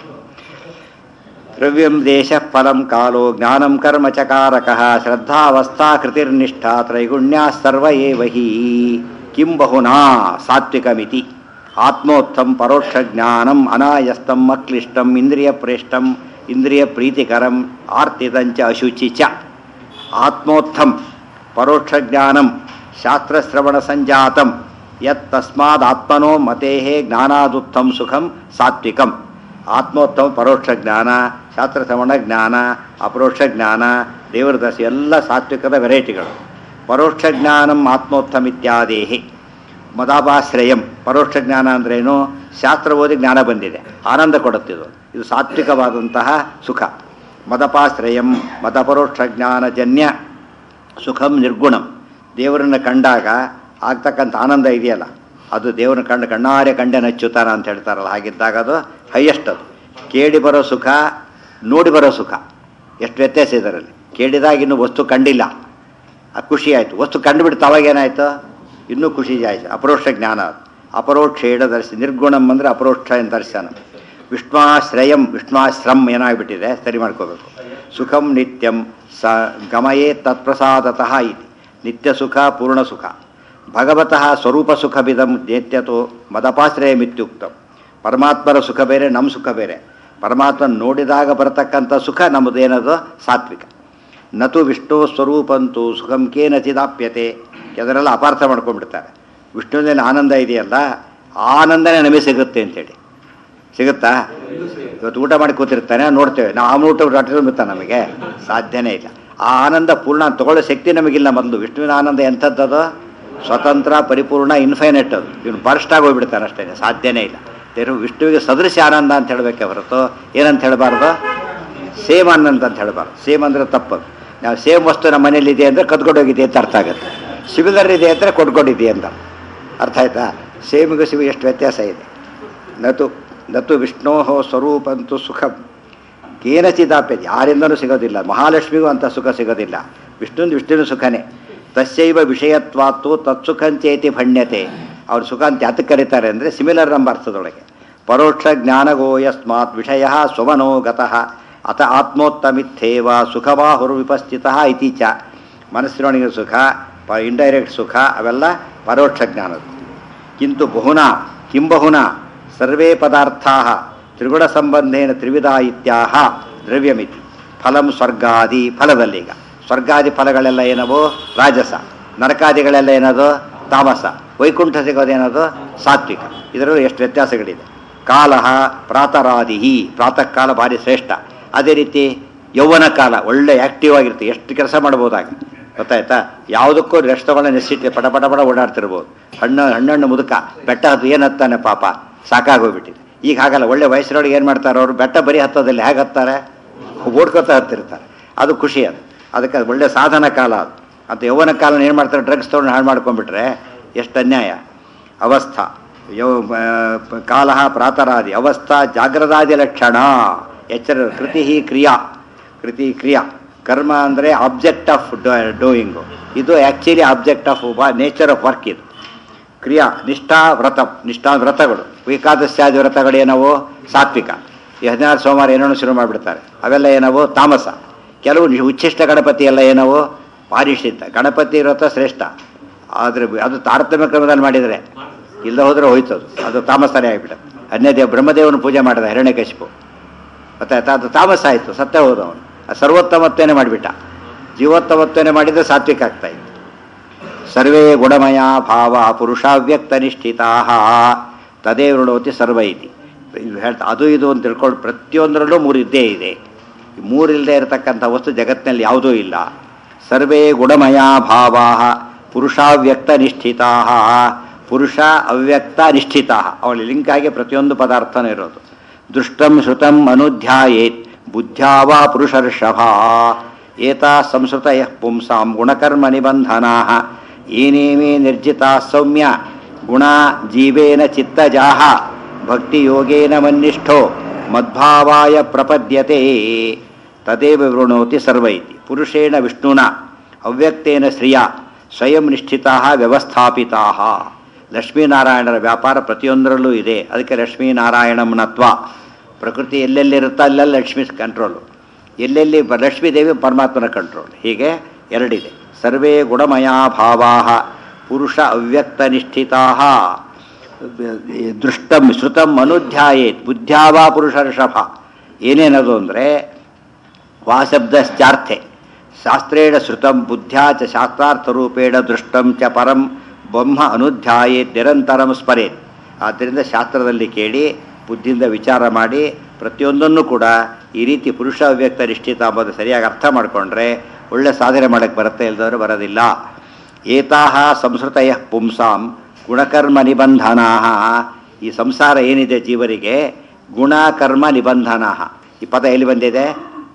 ದ್ರವ್ಯಂ ದೇಶ ಫಲಂ ಕಾಲೋ ಜ್ಞಾನಂ ಕರ್ಮ ಚಕಾರಕ ಶ್ರದ್ಧಾವಸ್ಥಾ ಕೃತಿರ್ನಿಷ್ಠಾ ತ್ರೈಗುಣ್ಯ ಸರ್ವ ಏವಹಿ ಕಿಂ ಬಹುನಾ ಸಾತ್ವಿಕಮಿತಿ ಆತ್ಮೋತ್ಥಂ ಪರೋಕ್ಷ ಜ್ಞಾನಂ ಅನಾಯಸ್ತಂ ಅಕ್ಲಿಷ್ಟಂ ಇಂದ್ರಿಯ ಪ್ರೇಷ್ಟಂ ಇಂದ್ರಿಯ ಪ್ರೀತಿಕರಂ ಆರ್ತಿದಂಚ ಅಶುಚಿ ಚ ಆತ್ಮೋತ್ಥಂ ಪರೋಕ್ಷ ಜ್ಞಾನಂ ಶಾಸ್ತ್ರಶ್ರವಣ ಸಂಜಾತಂ ಯತ್ ತಸ್ಮಾದ್ ಆತ್ಮನೋ ಮತೇ ಜ್ಞಾನಾದುತ್ತಂ ಸುಖಂ ಸಾತ್ವಿಕಂ ಆತ್ಮೋತ್ತಮ ಪರೋಕ್ಷ ಜ್ಞಾನ ಶಾಸ್ತ್ರ ಶ್ರವಣ ಜ್ಞಾನ ಅಪರೋಕ್ಷ ಜ್ಞಾನ ದೇವರ ದರ್ಶಿ ಎಲ್ಲ ಸಾತ್ವಿಕದ ವೆರೈಟಿಗಳು ಪರೋಕ್ಷ ಜ್ಞಾನಂ ಆತ್ಮೋತ್ತಮ ಇತ್ಯಾದೇಹಿ ಮದಾಭಾಶ್ರಯಂ ಪರೋಕ್ಷ ಜ್ಞಾನ ಅಂದ್ರೇನು ಶಾಸ್ತ್ರ ಓದಿ ಜ್ಞಾನ ಬಂದಿದೆ ಆನಂದ ಕೊಡುತ್ತಿದ್ದು ಇದು ಸಾತ್ವಿಕವಾದಂತಹ ಸುಖ ಮದಪಾಶ್ರಯಂ ಮದಪರೋಕ್ಷ ಜ್ಞಾನಜನ್ಯ ಸುಖಂ ನಿರ್ಗುಣಂ ದೇವರನ್ನು ಕಂಡಾಗ ಆಗ್ತಕ್ಕಂಥ ಆನಂದ ಇದೆಯಲ್ಲ ಅದು ದೇವರನ್ನ ಕಂಡು ಕಣ್ಣಾರೆ ಕಂಡೆ ನಚ್ಚುತ್ತಾನ ಅಂತ ಹೇಳ್ತಾರಲ್ಲ ಹಾಗಿದ್ದಾಗ ಅದು ಹೈಯೆಸ್ಟ್ ಅದು ಕೇಳಿ ಬರೋ ಸುಖ ನೋಡಿ ಬರೋ ಸುಖ ಎಷ್ಟು ವ್ಯತ್ಯಾಸ ಇದರಲ್ಲಿ ಕೇಳಿದಾಗ ಇನ್ನು ವಸ್ತು ಕಂಡಿಲ್ಲ ಆ ಖುಷಿ ಆಯಿತು ವಸ್ತು ಕಂಡುಬಿಡ್ತು ಅವಾಗ ಏನಾಯಿತು ಇನ್ನೂ ಖುಷಿ ಆಯಿತು ಅಪರೋಕ್ಷ ಜ್ಞಾನ ಅದು. ಅಪರೋಕ್ಷ ದರ್ಶಿ ನಿರ್ಗುಣಂ ಅಂದರೆ ಅಪರೋಕ್ಷ ಅಂತ ದರ್ಶನ ವಿಷ್ಣುಶ್ರಯಂ ವಿಷ್ಣುಶ್ರಮ್ ಏನಾಗ್ಬಿಟ್ಟಿದೆ ಸರಿ ಮಾಡ್ಕೋಬೇಕು ಸುಖಂ ನಿತ್ಯಂ ಸ ಗಮಯೇ ತತ್ಪ್ರಸಾದತಃ ಇತಿ ನಿತ್ಯ ಸುಖ ಪೂರ್ಣ ಸುಖ ಭಗವತಃ ಸ್ವರೂಪ ಸುಖವಿದಂ ನಿತ್ಯತೋ ಮದಪಾಶ್ರಯಮಿತ್ಯುಕ್ತಂ ಪರಮಾತ್ಮರ ಸುಖ ಬೇರೆ ನಮ್ಮ ಸುಖ ಬೇರೆ ಪರಮಾತ್ಮ ನೋಡಿದಾಗ ಬರತಕ್ಕಂಥ ಸುಖ ನಮ್ಮದೇನದು ಸಾತ್ವಿಕ ನತು ವಿಷ್ಣು ಸ್ವರೂಪಂತೂ ಸುಖಂ ಕೇನಚಿದಾಪ್ಯತೆ ಅದನ್ನೆಲ್ಲ ಅಪಾರ್ಥ ಮಾಡ್ಕೊಂಡ್ಬಿಡ್ತಾರೆ ವಿಷ್ಣುವಿನಲ್ಲಿ ಆನಂದ ಇದೆಯಲ್ಲ ಆ ಆನಂದನೇ ನಮಗೆ ಸಿಗುತ್ತೆ ಅಂತೇಳಿ ಸಿಗುತ್ತಾ ಇವತ್ತು ಊಟ ಮಾಡಿ ಕೂತಿರ್ತಾನೆ ನೋಡ್ತೇವೆ ನಾವು ಅವನ ಊಟ ರಟ್ಟಿಸ್ಬಿಡ್ತಾ ನಮಗೆ ಸಾಧ್ಯನೇ ಇಲ್ಲ ಆ ಆನಂದ ಪೂರ್ಣ ತಗೊಳ್ಳೋ ಶಕ್ತಿ ನಮಗಿಲ್ಲ ಮೊದಲು ವಿಷ್ಣುವಿನ ಆನಂದ ಎಂಥದ್ದದು ಸ್ವತಂತ್ರ ಪರಿಪೂರ್ಣ ಇನ್ಫೈನೆಟ್ ಅದು ಇವನು ಬರ್ಸ್ಟಾಗಿ ಹೋಗ್ಬಿಡ್ತಾನೆ ಅಷ್ಟೇ ಸಾಧ್ಯನೇ ಇಲ್ಲ ದೇವರು ವಿಷ್ಣುವಿಗೆ ಸದೃಶ ಆನಂದ ಅಂತ ಹೇಳಬೇಕೆ ಹೊರತು ಏನಂತ ಹೇಳಬಾರ್ದು ಸೇಮ್ ಆನಂದ ಅಂತ ಹೇಳಬಾರ್ದು ಸೇಮ್ ಅಂದರೆ ತಪ್ಪದು ನಾವು ಸೇಮ್ ವಸ್ತು ನಮ್ಮ ಮನೇಲಿ ಇದೆ ಅಂದರೆ ಕದ್ಕೊಂಡೋಗಿದೆ ಅಂತ ಅರ್ಥ ಆಗುತ್ತೆ ಸಿಮಿಲರ್ ಇದೆ ಅಂದರೆ ಕೊಟ್ಕೊಂಡಿದೆ ಅಂತ ಅರ್ಥ ಆಯ್ತಾ ಸೇಮಿಗೂ ಸಿಗು ಎಷ್ಟು ವ್ಯತ್ಯಾಸ ಇದೆ ನತು ನತು ವಿಷ್ಣೋ ಸ್ವರೂಪಂತು ಸುಖಂ ಕೇನಚಿದಾಪ್ಯ ಯಾರಿಂದನೂ ಸಿಗೋದಿಲ್ಲ ಮಹಾಲಕ್ಷ್ಮಿಗೂ ಅಂತ ಸುಖ ಸಿಗೋದಿಲ್ಲ ವಿಷ್ಣುವಿನ ವಿಷ್ಣುವಿನ ಸುಖನೇ ತಸ್ಯೈವ ವಿಷಯತ್ವಾತ್ತು ತತ್ಸುಖಂಚೇತಿ ಭಣ್ಯತೆ ಅವ್ರ ಸುಖ ಅಂತ ಯಾತಕ್ಕೆ ಕರೀತಾರೆ ಅಂದರೆ ಸಿಮಿಲರ್ ಎಂಬ ಅರ್ಥದೊಳಗೆ ಪರೋಕ್ಷ ಜ್ಞಾನಗೋ ಯಸ್ಮಾತ್ ವಿಷಯ ಸ್ವಮನೋ ಗತಃ ಅತ ಆತ್ಮೋತ್ತಮಿತ್ಥೇವ ಸುಖವಾಹುರು ವಿಪಸ್ಥಿತ ಇತಿ ಚ ಮನಸ್ಸಿನೊಳಗಿನ ಸುಖ ಪ ಇಂಡೈರೆಕ್ಟ್ ಸುಖ ಅವೆಲ್ಲ ಪರೋಕ್ಷ ಜ್ಞಾನದ ಕಿಂತು ಬಹುನಾ ಕಿಂ ಬಹುನಾ ಸರ್ವೇ ಪದಾರ್ಥಾ ತ್ರಿಗುಣ ಸಂಬಂಧೇನ ತ್ರಿವಿಧ ಇತ್ಯಾಹ ದ್ರವ್ಯಮಿತಿ ಫಲಂ ಸ್ವರ್ಗಾದಿ ಫಲದಲ್ಲೀಗ ಸ್ವರ್ಗಾದಿ ಫಲಗಳೆಲ್ಲ ಏನವು ರಾಜಸ ನರಕಾದಿಗಳೆಲ್ಲ ಏನದು ತಾಮಸ ವೈಕುಂಠ ಸಿಗೋದೇನದು ಸಾತ್ವಿಕ ಇದರಲ್ಲಿ ಎಷ್ಟು ವ್ಯತ್ಯಾಸಗಳಿದೆ ಕಾಲಹ ಪ್ರಾತರಾದಿಹಿ ಪ್ರಾತಃ ಕಾಲ ಭಾರಿ ಶ್ರೇಷ್ಠ ಅದೇ ರೀತಿ ಯೌವನ ಕಾಲ ಒಳ್ಳೆ ಆಕ್ಟಿವ್ ಆಗಿರುತ್ತೆ ಎಷ್ಟು ಕೆಲಸ ಮಾಡ್ಬೋದಾಗ ಗೊತ್ತಾಯ್ತಾ ಯಾವುದಕ್ಕೂ ರೆಸ್ಟ್ ತಗೊಂಡ ನೆಸಿಟಿ ಪಟ ಪಟ ಪಟ ಓಡಾಡ್ತಿರ್ಬೋದು ಹಣ್ಣು ಹಣ್ಣಣ್ಣು ಮುದುಕ ಬೆಟ್ಟ ಹತ್ತು ಏನು ಹತ್ತಾನೆ ಪಾಪ ಸಾಕಾಗೋಗ್ಬಿಟ್ಟಿದೆ ಈಗ ಹಾಗಲ್ಲ ಒಳ್ಳೆ ವಯಸ್ಸಿನೊಳಗೆ ಏನು ಮಾಡ್ತಾರೆ ಅವರು ಬೆಟ್ಟ ಬರೀ ಹತ್ತೋದಲ್ಲಿ ಹೇಗೆ ಹತ್ತಾರೆ ಓಡ್ಕೊತಾ ಹತ್ತಿರ್ತಾರೆ ಅದು ಖುಷಿ ಅದು ಅದಕ್ಕೆ ಅದು ಒಳ್ಳೆ ಸಾಧನ ಕಾಲ ಅದು ಅಂತ ಯೌವನ ಕಾಲನ ಏನು ಮಾಡ್ತಾರೆ ಡ್ರಗ್ಸ್ ತೊಗೊಂಡು ಹಾಳು ಮಾಡ್ಕೊಂಡ್ಬಿಟ್ರೆ ಎಷ್ಟು ಅನ್ಯಾಯ ಅವಸ್ಥಾ ಯೌ ಕಾಲ ಪ್ರಾತರಾದಿ ಅವಸ್ಥಾ ಜಾಗ್ರದಾದಿ ಲಕ್ಷಣ ಎಚ್ಚರ ಕೃತಿ ಕ್ರಿಯಾ ಕೃತಿ ಕ್ರಿಯಾ ಕರ್ಮ ಅಂದರೆ ಆಬ್ಜೆಕ್ಟ್ ಆಫ್ ಡೂಯಿಂಗು ಇದು actually object of nature of work ಇದು ಕ್ರಿಯಾ ನಿಷ್ಠಾ ವ್ರತ ನಿಷ್ಠಾ ವ್ರತಗಳು ಏಕಾದಶ್ಯಾದಿ ವ್ರತಗಳು ಏನವು ಸಾತ್ವಿಕ ಈ ಹದಿನಾರು ಸೋಮವಾರ ಏನೋ ಶುರು ಮಾಡಿಬಿಡ್ತಾರೆ ಅವೆಲ್ಲ ಏನವು ತಾಮಸ ಕೆಲವು ನಿ- ಉಚ್ಛಿಷ್ಟ ಗಣಪತಿ ಎಲ್ಲ ಏನವು ಪಾರಿಷ್ಠಿತ ಗಣಪತಿ ವ್ರತ ಶ್ರೇಷ್ಠ ಆದರೆ ಅದು ತಾರತಮ್ಯ ಕ್ರಮದಲ್ಲಿ ಮಾಡಿದರೆ ಇಲ್ಲ ಹೋದ್ರೆ ಹೋಯ್ತು ಅದು ಅದು ತಾಮಸನೇ ಆಗಿಬಿಡುತ್ತೆ ಅನ್ಯದೇವ ಬ್ರಹ್ಮದೇವನ ಪೂಜೆ ಮಾಡಿದ ಹಿರಣ್ಯಕಶಿಪು ಗೊತ್ತಾಯ್ತಾ ಅದು ತಾಮಸ ಆಯಿತು ಸತ್ಯ ಹೋದವನು ಅದು ಸರ್ವೋತ್ತಮತ್ವೇನೆ ಮಾಡಿಬಿಟ್ಟ ಜೀವೋತ್ತಮತ್ವೇನೆ ಮಾಡಿದರೆ ಸಾತ್ವಿಕ ಆಗ್ತಾ ಇತ್ತು ಸರ್ವೇ ಗುಣಮಯ ಭಾವ ಪುರುಷಾವ್ಯಕ್ತ ನಿಷ್ಠಿತಾ ತದೇ ವೃಣೋತಿ ಸರ್ವ ಇತಿ ಇದು ಹೇಳ್ತಾ ಅದು ಇದು ಅಂತ ತಿಳ್ಕೊಂಡು ಪ್ರತಿಯೊಂದರಲ್ಲೂ ಮೂರು ಇದ್ದೇ ಇದೆ ಈ ಮೂರಿಲ್ಲದೆ ಇರತಕ್ಕಂಥ ವಸ್ತು ಜಗತ್ತಿನಲ್ಲಿ ಯಾವುದೂ ಇಲ್ಲ ಸರ್ವೇ ಗುಣಮಯ ಭಾವಾ ಪುರುಷಾವ್ಯಕ್ತ ನಿಷ್ಠಿತಾ ಪುರುಷ ಅವ್ಯಕ್ತ ನಿಷ್ಠಿತಾ ಅವಳ ಲಿಂಕ್ ಆಗಿ ಪ್ರತಿಯೊಂದು ಪದಾರ್ಥನೂ ಇರೋದು ದೃಷ್ಟಂ ಶ್ರುತಂ ಅನುಧ್ಯಾಯೇತ್ ಬುದ್ಧ್ಯಾವ ಪುರುಷರ್ಷಭ ಏತಾ ಸಂಸ್ಕೃತ ಯಃ ಪುಂಸಾಂ ಗುಣಕರ್ಮ ನಿಬಂಧನಾ ಏನೇಮೇ ನಿರ್ಜಿತಾ ಸೌಮ್ಯ ಗುಣ ಜೀವೇನ ಚಿತ್ತಜಾಹ ಭಕ್ತಿಯೋಗೇನ ಮನ್ನಿಷ್ಠೋ ಮದ್ಭಾವಾಯ ಪ್ರಪದ್ಯತೆ ತದೇವ ವೃಣೋತಿ ಸರ್ವ ಇತಿ ಪುರುಷೇಣ ವಿಷ್ಣುನ ಅವ್ಯಕ್ತೇನ ಶ್ರಿಯ ಸ್ವಯಂ ನಿಷ್ಠಿತಾ ವ್ಯವಸ್ಥಾಪಿತಾ ಲಕ್ಷ್ಮೀನಾರಾಯಣರ ವ್ಯಾಪಾರ ಪ್ರತಿಯೊಂದರಲ್ಲೂ ಇದೆ ಅದಕ್ಕೆ ಲಕ್ಷ್ಮೀನಾರಾಯಣಂನತ್ವ ಪ್ರಕೃತಿ ಎಲ್ಲೆಲ್ಲಿರುತ್ತೋ ಅಲ್ಲೆಲ್ಲ ಲಕ್ಷ್ಮೀ ಕಂಟ್ರೋಲು ಎಲ್ಲೆಲ್ಲಿ ಬ- ಲಕ್ಷ್ಮೀ ದೇವಿ ಪರಮಾತ್ಮನ ಕಂಟ್ರೋಲ್ ಹೀಗೆ ಎರಡಿದೆ ಸರ್ವೇ ಗುಣಮಯ ಭಾವಾ ಪುರುಷ ಅವ್ಯಕ್ತ ನಿಷ್ಠಿತಾ ದೃಷ್ಟಂ ಶ್ರುತಂ ಅನುಧ್ಯಾಯೇತ್ ಬುದ್ಧ್ಯಾವ ಪುರುಷರ್ಷಭ ಏನೇನದು ಅಂದರೆ ವಾಶಬ್ದಶ್ಚಾರ್ಥೆ ಶಾಸ್ತ್ರೇಣ ಶ್ರುತಂ ಬುದ್ಧ್ಯಾ ಚ ಶಾಸ್ತ್ರಾರ್ಥರೂಪೇಣ ದೃಷ್ಟಂ ಚ ಪರಂ ಬ್ರಹ್ಮ ಅನುಧ್ಯಾಯೇತ್ ನಿರಂತರಂ ಸ್ಮರೇತ್ ಆದ್ದರಿಂದ ಶಾಸ್ತ್ರದಲ್ಲಿ ಕೇಳಿ ಬುದ್ಧಿಯಿಂದ ವಿಚಾರ ಮಾಡಿ ಪ್ರತಿಯೊಂದನ್ನು ಕೂಡ ಈ ರೀತಿ ಪುರುಷ ಅವ್ಯಕ್ತ ನಿಷ್ಠಿತ ಅಂಬೋದು ಸರಿಯಾಗಿ ಅರ್ಥ ಮಾಡಿಕೊಂಡ್ರೆ ಒಳ್ಳೆ ಸಾಧನೆ ಮಾಡೋಕ್ಕೆ ಬರುತ್ತೆ ಇಲ್ದವರು ಬರೋದಿಲ್ಲ ಏತಾಹ ಸಂಸ್ಕೃತಯ ಪುಂಸಾಂ ಗುಣಕರ್ಮ ನಿಬಂಧನಾ ಈ ಸಂಸಾರ ಏನಿದೆ ಜೀವರಿಗೆ ಗುಣ ಕರ್ಮ ನಿಬಂಧನಾ ಈ ಪದ ಎಲ್ಲಿ ಬಂದಿದೆ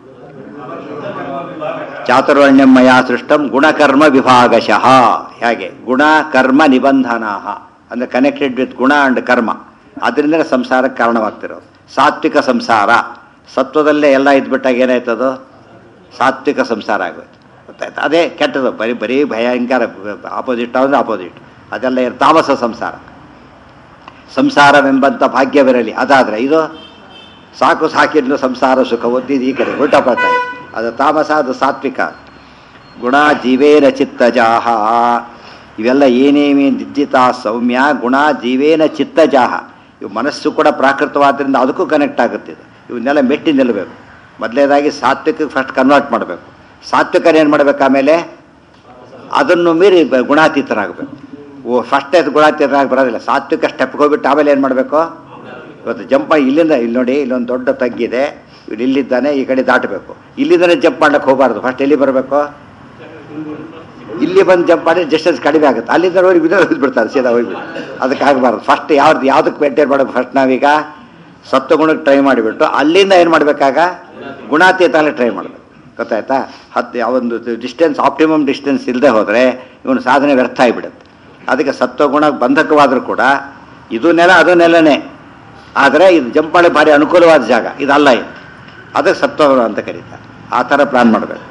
ಚಾತುರ್ವರ್ಣ್ಯಂ ಮಯಾ ಸೃಷ್ಟಂ ಗುಣಕರ್ಮ ವಿಭಾಗಶಃ ಹೇಗೆ ಗುಣ ಕರ್ಮ ನಿಬಂಧನಾ ಅಂದರೆ ಕನೆಕ್ಟೆಡ್ ವಿತ್ ಗುಣ ಅಂಡ್ ಕರ್ಮ ಅದರಿಂದ ಸಂಸಾರಕ್ಕೆ ಕಾರಣವಾಗ್ತಿರೋದು ಸಾತ್ವಿಕ ಸಂಸಾರ ಸತ್ವದಲ್ಲೇ ಎಲ್ಲ ಇದ್ಬಿಟ್ಟಾಗ ಏನಾಯ್ತದು ಸಾತ್ವಿಕ ಸಂಸಾರ ಆಗೋಯ್ತು ಗೊತ್ತಾಯ್ತು ಅದೇ ಕೆಟ್ಟದು ಬರೀ ಬರೀ ಭಯಂಕರ ಆಪೋಸಿಟ್ ಅಂದರೆ ಆಪೋಸಿಟ್ ಅದೆಲ್ಲ ಏನು ತಾಮಸ ಸಂಸಾರ ಸಂಸಾರವೆಂಬಂಥ ಭಾಗ್ಯವಿರಲಿ ಅದಾದರೆ ಇದು ಸಾಕು ಸಾಕಿದ್ದು ಸಂಸಾರ ಸುಖ ಒದ್ದಿದ್ದು ಈ ಕಡೆ ಉಲ್ಟಾಪಾತ ಅದು ತಾಮಸ ಅದು ಸಾತ್ವಿಕ ಗುಣ ಜೀವೇನ ಚಿತ್ತಜಾಹ ಇವೆಲ್ಲ ಏನೇಮೇ ನಿದ್ದಿತ ಸೌಮ್ಯ ಗುಣ ಜೀವೇನ ಚಿತ್ತಜಾಹ ಇವು ಮನಸ್ಸು ಕೂಡ ಪ್ರಾಕೃತವಾದ್ರಿಂದ ಅದಕ್ಕೂ ಕನೆಕ್ಟ್ ಆಗುತ್ತೆ ಇದು ಇವನ್ನೆಲ್ಲ ಮೆಟ್ಟಿ ನಿಲ್ಲಬೇಕು ಮೊದಲೇದಾಗಿ ಸಾತ್ವಿಕಕ್ಕೆ ಫಸ್ಟ್ ಕನ್ವರ್ಟ್ ಮಾಡಬೇಕು ಸಾತ್ವಿಕನ ಏನು ಮಾಡಬೇಕು ಆಮೇಲೆ ಅದನ್ನು ಮೀರಿ ಬ- ಗುಣಾತೀತರಾಗಬೇಕು ಓ ಫಸ್ಟ್ ಅದು ಗುಣಾತೀತರಾಗಿ ಬರೋದಿಲ್ಲ ಸಾತ್ವಿಕ ಸ್ಟೆಪ್ಗೆ ಹೋಗ್ಬಿಟ್ಟು ಆಮೇಲೆ ಏನು ಮಾಡಬೇಕು ಇವತ್ತು ಜಂಪ್ ಇಲ್ಲಿಂದ ಇಲ್ಲಿ ನೋಡಿ ಇಲ್ಲೊಂದು ದೊಡ್ಡ ತಗ್ಗಿದೆ ಇವ್ನು ಇಲ್ಲಿದ್ದಾನೆ ಈ ಕಡೆ ದಾಟಬೇಕು ಇಲ್ಲಿಂದನೇ ಜಂಪ್ ಮಾಡ್ಲಿಕ್ಕೆ ಹೋಗಬಾರ್ದು ಫಸ್ಟ್ ಎಲ್ಲಿ ಬರಬೇಕು ಇಲ್ಲಿ ಬಂದು ಜಂಪ್ ಮಾಡಿ ಡಿಸ್ಟೆನ್ಸ್ ಕಡಿಮೆ ಆಗುತ್ತೆ ಅಲ್ಲಿಂದ ಹೋಗಿ ಬಿದ್ದು ಬಿಡ್ತಾರೆ ಸೀದಾ ಹೋಗ್ಬಿಟ್ಟು ಅದಕ್ಕೆ ಆಗಬಾರ್ದು ಫಸ್ಟ್ ಯಾವ್ದು ಯಾವುದಕ್ಕೆ ಮೇಂಟೈನ್ ಮಾಡಬೇಕು ಫಸ್ಟ್ ನಾವೀಗ ಸತ್ವಗುಣಕ್ಕೆ ಟ್ರೈ ಮಾಡಿಬಿಟ್ಟು ಅಲ್ಲಿಂದ ಏನು ಮಾಡಬೇಕಾಗ ಗುಣಾತೀತಲ್ಲಿ ಟ್ರೈ ಮಾಡಬೇಕು ಗೊತ್ತಾಯ್ತಾ ಹತ್ತು ಯಾವೊಂದು ಡಿಸ್ಟೆನ್ಸ್ ಆಪ್ಟಿಮಮ್ ಡಿಸ್ಟೆನ್ಸ್ ಇಲ್ಲದೆ ಹೋದರೆ ಇವನು ಸಾಧನೆ ವ್ಯರ್ಥ ಆಗಿಬಿಡುತ್ತೆ ಅದಕ್ಕೆ ಸತ್ವಗುಣ ಬಂಧಕವಾದರೂ ಕೂಡ ಇದು ನೆಲ ಅದು ನೆಲನೇ ಆದರೆ ಇದು ಜಂಪ್ ಮಾಡಿ ಭಾರಿ ಅನುಕೂಲವಾದ ಜಾಗ ಇದಲ್ಲ ಇದು ಅದಕ್ಕೆ ಸತ್ವಗುಣ ಅಂತ ಕರೀತಾರೆ ಆ ಥರ ಪ್ಲಾನ್ ಮಾಡಬೇಕು